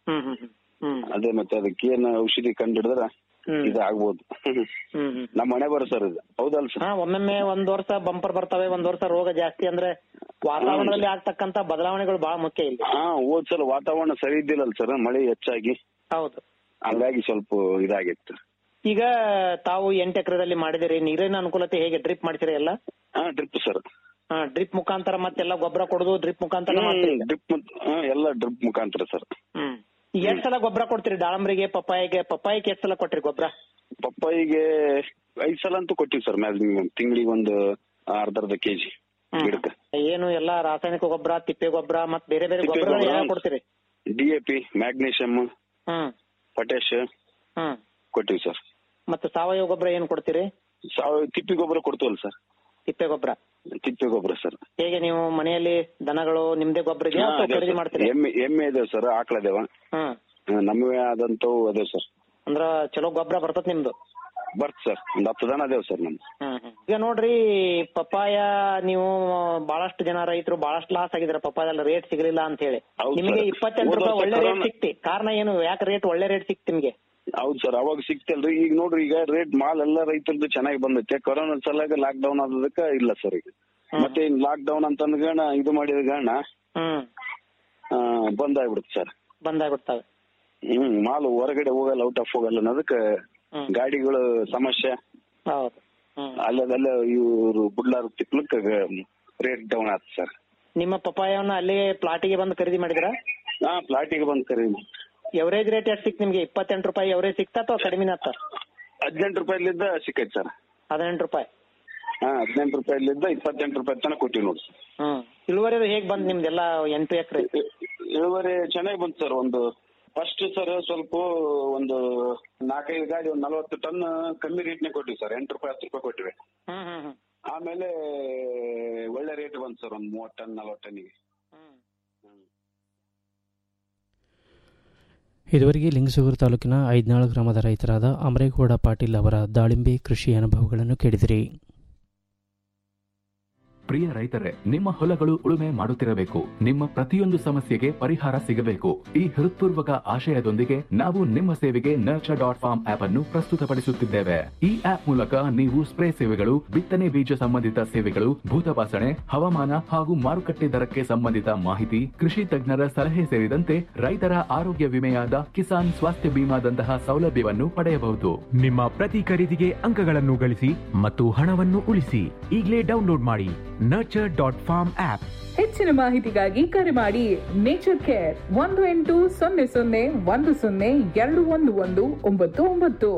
ಹ್ಮ್ ಹ್ಮ್ ಹ್ಮ್ ಹ್ಮ್ ಅದೇ ಮತ್ತೆ ಅದಕ್ಕೆ ಏನ್ ಔಷಧಿ ಕಂಡಿಡಿದ್ರ ಇದು ಆಗ್ಬೋದು ಹ್ಮ್ ಹ್ಮ್ ನಮ್ಮ ಮನೆ ಬರೋ ಸರ್ ಇದು ಹೌದಲ್ಲ ಸರ್ ಹಾ ಒಮ್ಮೊಮ್ಮೆ ಒಂದ್ ವರ್ಷ ಬಂಪರ್ ಬರ್ತವೆ ಒಂದ್ ವರ್ಷ ರೋಗ ಜಾಸ್ತಿ ಅಂದ್ರೆ ವಾತಾವರಣದಲ್ಲಿ ಆಗ್ತಕ್ಕಂತ ಬದಲಾವಣೆಗಳು ಬಹಳ ಮುಖ್ಯ ಇಲ್ಲಿ ಹಾ ಹೋದ್ ಸಲ ವಾತಾವರಣ ಸರಿ ಇದ್ದಿಲ್ಲಲ್ಲ ಸರ್ ಮಳೆ ಹೆಚ್ಚಾಗಿ ಹೌದು ಹಂಗಾಗಿ ಸ್ವಲ್ಪ ಇದಾಗಿತ್ತು ಈಗ ತಾವು ಎಂಟು ಎಕರೆದಲ್ಲಿ ಮಾಡಿದಿರಿ ನೀರಿನ ಅನುಕೂಲತೆ ಹೇಗೆ ಡ್ರಿಪ್ ಮಾಡ್ತೀರಿ ಎಲ್ಲ ಹಾ ಡ್ರಿಪ್ ಸರ್ ಹಾ ಡ್ರಿಪ್ ಮುಖಾಂತರ ಮತ್ತೆಲ್ಲ ಗೊಬ್ಬರ ಕೊಡುದು ಡ್ರಿಪ್ ಮುಖಾಂತರ ಮಾಡ್ತೀರಿ ಈಗ? ಡ್ರಿಪ್ ಎಲ್ಲ ಡ್ರಿಪ್ ಮುಖಾಂತರ ಸರ್ ಹ್ಮ್ ಈಗ ಎಷ್ಟ್ ಸಲ ಗೊಬ್ಬರ ಕೊಡ್ತೀರಿ ದಾಳಂಬ್ರಿಗೆ ಪಪ್ಪಾಯಿಗೆ ಪಪ್ಪಾಯಿಗೆ ಎಷ್ಟ್ ಸಲ ಕೊಟ್ರಿ ಗೊಬ್ಬರ ಪಪ್ಪಾಯಿಗೆ ಐದ್ ಸಲ ಅಂತೂ ಕೊಟ್ಟಿವಿ ಸರ್ ಮ್ಯಾಕ್ಸಿಮಮ್ ತಿಂಗಳಿಗೆ ಒಂದು ಅರ್ಧ ಅರ್ಧ ಕೆಜಿ ಗಿಡಕ್ಕೆ ಏನು ಎಲ್ಲಾ ರಾಸಾಯನಿಕ ಗೊಬ್ಬರ ತಿಪ್ಪೆ ಗೊಬ್ಬರ ಮತ್ ಬೇರೆ ಬೇರೆ ತಿಪ್ಪೆ ಗೊಬ್ಬರಗಳು ಗೊಬ್ರ. ಯಾವ ಕೊಡ್ತೀರಿ ಡಿ ಎ ಪಿ ಮ್ಯಾಗ್ನೀಷಿಯಂ ಹ್ಮ್ ಪೊಟ್ಯಾಶ್ ಹ್ಮ್ ಕೊಟ್ಟಿವಿ ಸರ್ ಮತ್ತೆ ಸಾವಯವ ಗೊಬ್ಬರ ಏನ್ ಕೊಡ್ತೀರಿ ಸಾವಯವ ತಿಪ್ಪಿ ಗೊಬ್ಬರ ಕೊಡ್ತೀವಲ್ಲ ಸರ್ ತಿಪ್ಪೆ ಗೊಬ್ಬರ ತಿಪ್ಪೆ ಗೊಬ್ಬರ ಸರ್ ಹೇಗೆ ನೀವು ಮನೆಯಲ್ಲಿ ದನಗಳು ನಿಮ್ದೇ ಗೊಬ್ಬರ ಇದೆಯಾ ಅಥವಾ ಖರೀದಿ ಮಾಡ್ತೀರಿ ಎಮ್ಮೆ ಎಮ್ಮೆ ಇದಾವೆ ಸರ್ ಆಕಳ ಇದಾವ ಹ್ಮ್ ನಮ್ಮವೇ ಆದಂತವು ಅದಾವ ಸರ್ ಅಂದ್ರ ಚಲೋ ಗೊಬ್ಬರ ಬರ್ತದ ನಿಮ್ದು ಬರ್ತ್ ಸರ್ ಒಂದ್ ಹತ್ತು ದನ ಅದಾವ ಸರ್ ನಮ್ದು ಈಗ ನೋಡ್ರಿ ಪಪ್ಪಾಯ ನೀವು ಬಹಳಷ್ಟು ಜನ ರೈತರು ಬಹಳಷ್ಟು ಲಾಸ್ ಆಗಿದ್ರ ಪಪ್ಪಾಯಲ್ಲಿ ರೇಟ್ ಸಿಗಲಿಲ್ಲ ಅಂತ ಹೇಳಿ ಹೌದು ನಿಮಗೆ sir. ಇಪ್ಪತ್ತೆಂಟು ಹೋದ ರೂಪಾಯಿ ವರ್ಷ ಒಳ್ಳೆ ರೇಟ್ ಕೊರೋನಾ- ಸಿಕ್ತಿ ಕಾರಣ ಏನು ಯಾಕೆ ರೇಟ್ ಒಳ್ಳೆ ರೇಟ್ ಸಿಕ್ತಿ ನಿಮ್ಗೆ ಹೌದು ಸರ್ ಅವಾಗ ಸಿಕ್ತಲ್ರಿ ಈಗ ನೋಡ್ರಿ ಈಗ ರೇಟ್ ಮಾಲ್ ಎಲ್ಲ ರೈತರದ್ದು ಚೆನ್ನಾಗಿ ಬಂದೈತೆ ಕೊರೋನಾ ಸಲಾಗ ಲಾಕ್ ಡೌನ್ ಆದದಕ್ಕ ಇಲ್ಲ ಸರ್ ಈಗ ಮತ್ತೆ ಲಾಕ್ ಡೌನ್ ಅಂತ ಅಂದ್ಗಣ ಇದು ಮಾಡಿದ ಗಣ ಹ್ಮ್ ಬಂದ್ ಆಗ್ಬಿಡುತ್ತೆ ಸರ್ ಬಂದಾಗ್ಬಿಡ್ತಾವೆ ಹ್ಮ್ ಮಾಲ್ ಹೊರಗಡೆ ಹೋಗಲ್ಲ ಔಟ್ ಆಫ್ ಹೋಗಲ್ಲ ಅನ್ನೋದಕ್ಕೆ ಗಾಡಿಗಳು ಸಮಸ್ಯೆ ಹೌದು ಅಲ್ಲದಲ್ಲ ಇವ್ರು ಬುಡ್ಲಾರ್ ತಿಕ್ಲಕ್ ರೇಟ್ ಡೌನ್ ಆಯ್ತು ಸರ್ ನಿಮ್ಮ ಪಪ್ಪಾಯವನ್ನ ಅಲ್ಲೇ ಪ್ಲಾಟಿಗೆ ಬಂದು ಖರೀದಿ ಮಾಡಿದ್ರ ಹಾ ಪ್ಲಾಟಿಗೆ ಬಂದ್ ಕರಿ ಎವರೇಜ್ ರೇಟ್ ಎಷ್ಟು ಸಿಕ್ತು ನಿಮ್ಗೆ ಇಪ್ಪತ್ತೆಂಟು ರೂಪಾಯಿ ಎವರೇಜ್ ಸಿಕ್ತಾ ಅಥವಾ ಕಡಿಮೆ ಆತ ಹದಿನೆಂಟು ರೂಪಾಯಿಲಿದ್ದ ಸಿಕ್ಕೈತೆ ಸರ್ ಹದಿನೆಂಟು ರೂಪಾಯಿ ಹಾ ಹದಿನೆಂಟು ರೂಪಾಯಿಲಿದ್ದ ಇಪ್ಪತ್ತೆಂಟು ರೂಪಾಯಿ ತನಕ ಕೊಟ್ಟಿವಿ ನೋಡಿ ಹ್ಮ್ ಇಳುವರಿ ಹೇಗ್ ಬಂದ್ ನಿಮ್ದೆಲ್ಲ ಎಂಟು ಎಕರೆ ಇಳುವರಿ ಚೆನ್ನಾಗಿ ಬಂತು ಸರ್ ಒಂದು ಫಸ್ಟ್ ಸರ್ ಸ್ವಲ್ಪ ಒಂದು ನಾಲ್ಕೈದು ಗಾಡಿ ಒಂದು ನಲವತ್ತು ಟನ್ ಕಮ್ಮಿ ರೇಟ್ನೇ ಕೊಟ್ಟಿವಿ ಸರ್ ಎಂಟು ರೂಪಾಯಿ ಹತ್ತು ರೂಪಾಯಿ ಕೊಟ್ಟಿವಿ ಹ್ಮ್ ಹ್ಮ್ ಹ್ಮ್ ಆಮೇಲೆ ಒಳ್ಳೆ ರೇಟ್ ಬಂತು ಸರ್ ಒಂದು ಮೂವತ್ತು ಟನ್ ನಲವತ್ತು ಟನ್ನಿಗೆ ಇದುವರೆಗೆ ಲಿಂಗಸೂರು ತಾಲೂಕಿನ ಐದ್ನಾಳು ಗ್ರಾಮದ ರೈತರಾದ ಅಮರೇಗೌಡ ಪಾಟೀಲ್ ಅವರ ದಾಳಿಂಬೆ ಕೃಷಿ ಅನುಭವಗಳನ್ನು ಕೇಳಿದಿರಿ ಪ್ರಿಯ ರೈತರೇ ನಿಮ್ಮ ಹೊಲಗಳು ಉಳುಮೆ ಮಾಡುತ್ತಿರಬೇಕು ನಿಮ್ಮ ಪ್ರತಿಯೊಂದು ಸಮಸ್ಯೆಗೆ ಪರಿಹಾರ ಸಿಗಬೇಕು ಈ ಹೃತ್ಪೂರ್ವಕ ಆಶಯದೊಂದಿಗೆ ನಾವು ನಿಮ್ಮ ಸೇವೆಗೆ ನರ್ಚರ್ ಡಾಟ್ ಫಾರ್ಮ್ ಆಪ್ ಅನ್ನು ಪ್ರಸ್ತುತಪಡಿಸುತ್ತಿದ್ದೇವೆ ಈ ಆಪ್ ಮೂಲಕ ನೀವು ಸ್ಪ್ರೇ ಸೇವೆಗಳು ಬಿತ್ತನೆ ಬೀಜ ಸಂಬಂಧಿತ ಸೇವೆಗಳು ಭೂತಪಾಸಣೆ ಹವಾಮಾನ ಹಾಗೂ ಮಾರುಕಟ್ಟೆ ದರಕ್ಕೆ ಸಂಬಂಧಿತ ಮಾಹಿತಿ ಕೃಷಿ ತಜ್ಞರ ಸಲಹೆ ಸೇರಿದಂತೆ ರೈತರ ಆರೋಗ್ಯ ವಿಮೆಯಾದ ಕಿಸಾನ್ ಸ್ವಾಸ್ಥ್ಯ ಬಿಮಾದಂತಹ ಸೌಲಭ್ಯವನ್ನು ಪಡೆಯಬಹುದು ನಿಮ್ಮ ಪ್ರತಿ ಖರೀದಿಗೆ ಅಂಕಗಳನ್ನು ಗಳಿಸಿ ಮತ್ತು ಹಣವನ್ನು ಉಳಿಸಿ ಈಗಲೇ ಡೌನ್ಲೋಡ್ ಮಾಡಿ ನರ್ಚರ್ ಡಾಟ್ ಫಾರ್ಮ್ ಆಪ್ ಹೆಚ್ಚಿನ ಮಾಹಿತಿಗಾಗಿ ಕರೆ ಮಾಡಿ ನೇಚರ್ ಕೇರ್ ಒಂದು ಎಂಟು ಸೊನ್ನೆ ಸೊನ್ನೆ ಒಂದು ಸೊನ್ನೆ ಎರಡು ಒಂದು ಒಂದು ಒಂಬತ್ತು ಒಂಬತ್ತು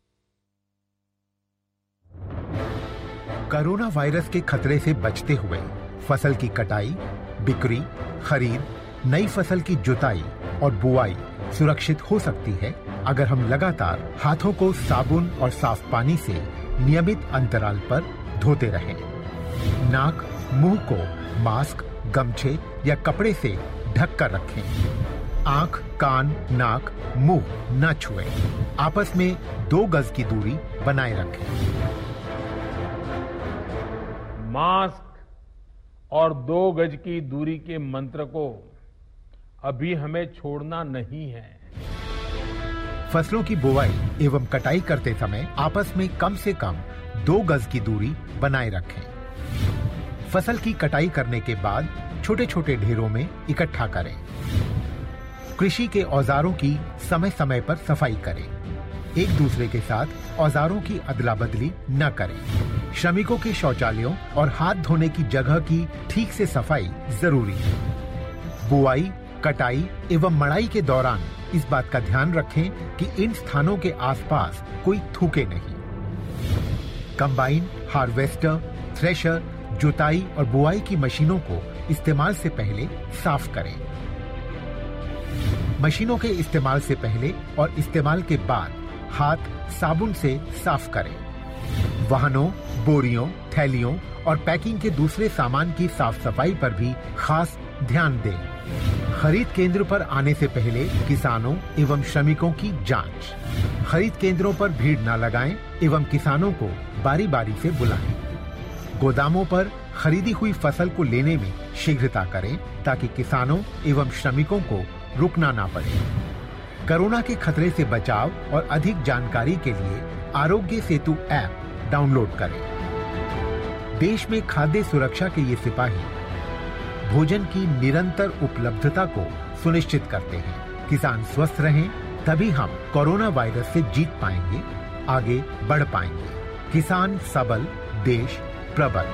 कोरोना वायरस के खतरे से बचते हुए फसल की कटाई बिक्री खरीद नई फसल की जुताई और बुआई सुरक्षित हो सकती है अगर हम लगातार हाथों को साबुन और साफ पानी से नियमित अंतराल पर धोते रहें। नाक मुंह को मास्क गमछे या कपड़े से ढक कर रखें आंख कान नाक मुंह न छुएं। आपस में दो गज की दूरी बनाए रखें मास्क और दो गज की दूरी के मंत्र को अभी हमें छोड़ना नहीं है फसलों की बुवाई एवं कटाई करते समय आपस में कम से कम दो गज की दूरी बनाए रखें फसल की कटाई करने के बाद छोटे छोटे ढेरों में इकट्ठा करें कृषि के औजारों की समय समय पर सफाई करें एक दूसरे के साथ औजारों की अदला बदली न करें श्रमिकों के शौचालयों और हाथ धोने की जगह की ठीक से सफाई जरूरी है बुआई कटाई एवं मड़ाई के दौरान इस बात का ध्यान रखें कि इन स्थानों के आसपास कोई थूके नहीं कंबाइन हार्वेस्टर थ्रेशर जुताई और बुआई की मशीनों को इस्तेमाल से पहले साफ करें मशीनों के इस्तेमाल से पहले और इस्तेमाल के बाद हाथ साबुन से साफ करें वाहनों बोरियों थैलियों और पैकिंग के दूसरे सामान की साफ सफाई पर भी खास ध्यान दें खरीद केंद्र पर आने से पहले किसानों एवं श्रमिकों की जांच खरीद केंद्रों पर भीड़ न लगाएं एवं किसानों को बारी बारी से बुलाएं गोदामों पर खरीदी हुई फसल को लेने में शीघ्रता करें ताकि किसानों एवं श्रमिकों को रुकना ना पड़े कोरोना के खतरे से बचाव और अधिक जानकारी के लिए आरोग्य सेतु ऐप डाउनलोड करें देश में खाद्य सुरक्षा के ये सिपाही भोजन की निरंतर उपलब्धता को सुनिश्चित करते हैं किसान स्वस्थ रहें तभी हम कोरोना वायरस से जीत पाएंगे आगे बढ़ पाएंगे किसान सबल देश प्रबल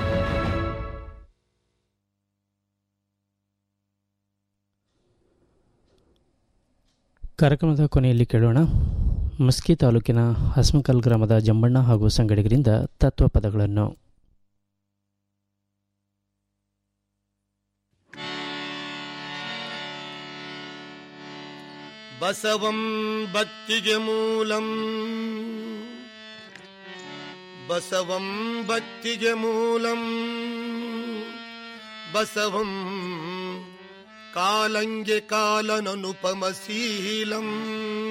ಕಾರ್ಯಕ್ರಮದ ಕೊನೆಯಲ್ಲಿ ಕೇಳೋಣ ಮಸ್ಕಿ ತಾಲೂಕಿನ ಹಸ್ಮಕಲ್ ಗ್ರಾಮದ ಜಂಬಣ್ಣ ಹಾಗೂ ಸಂಗಡಿಗರಿಂದ ತತ್ವ ಪದಗಳನ್ನು ಬಸವಂ ಭಕ್ತಿಗೆ ಮೂಲಂ ಬಸವಂ ಭಕ್ತಿಗೆ ಮೂಲಂ ಬಸವಂ ಕಾಲಂಗೆ ಕಾಲನನುಪಮಶೀಲಂ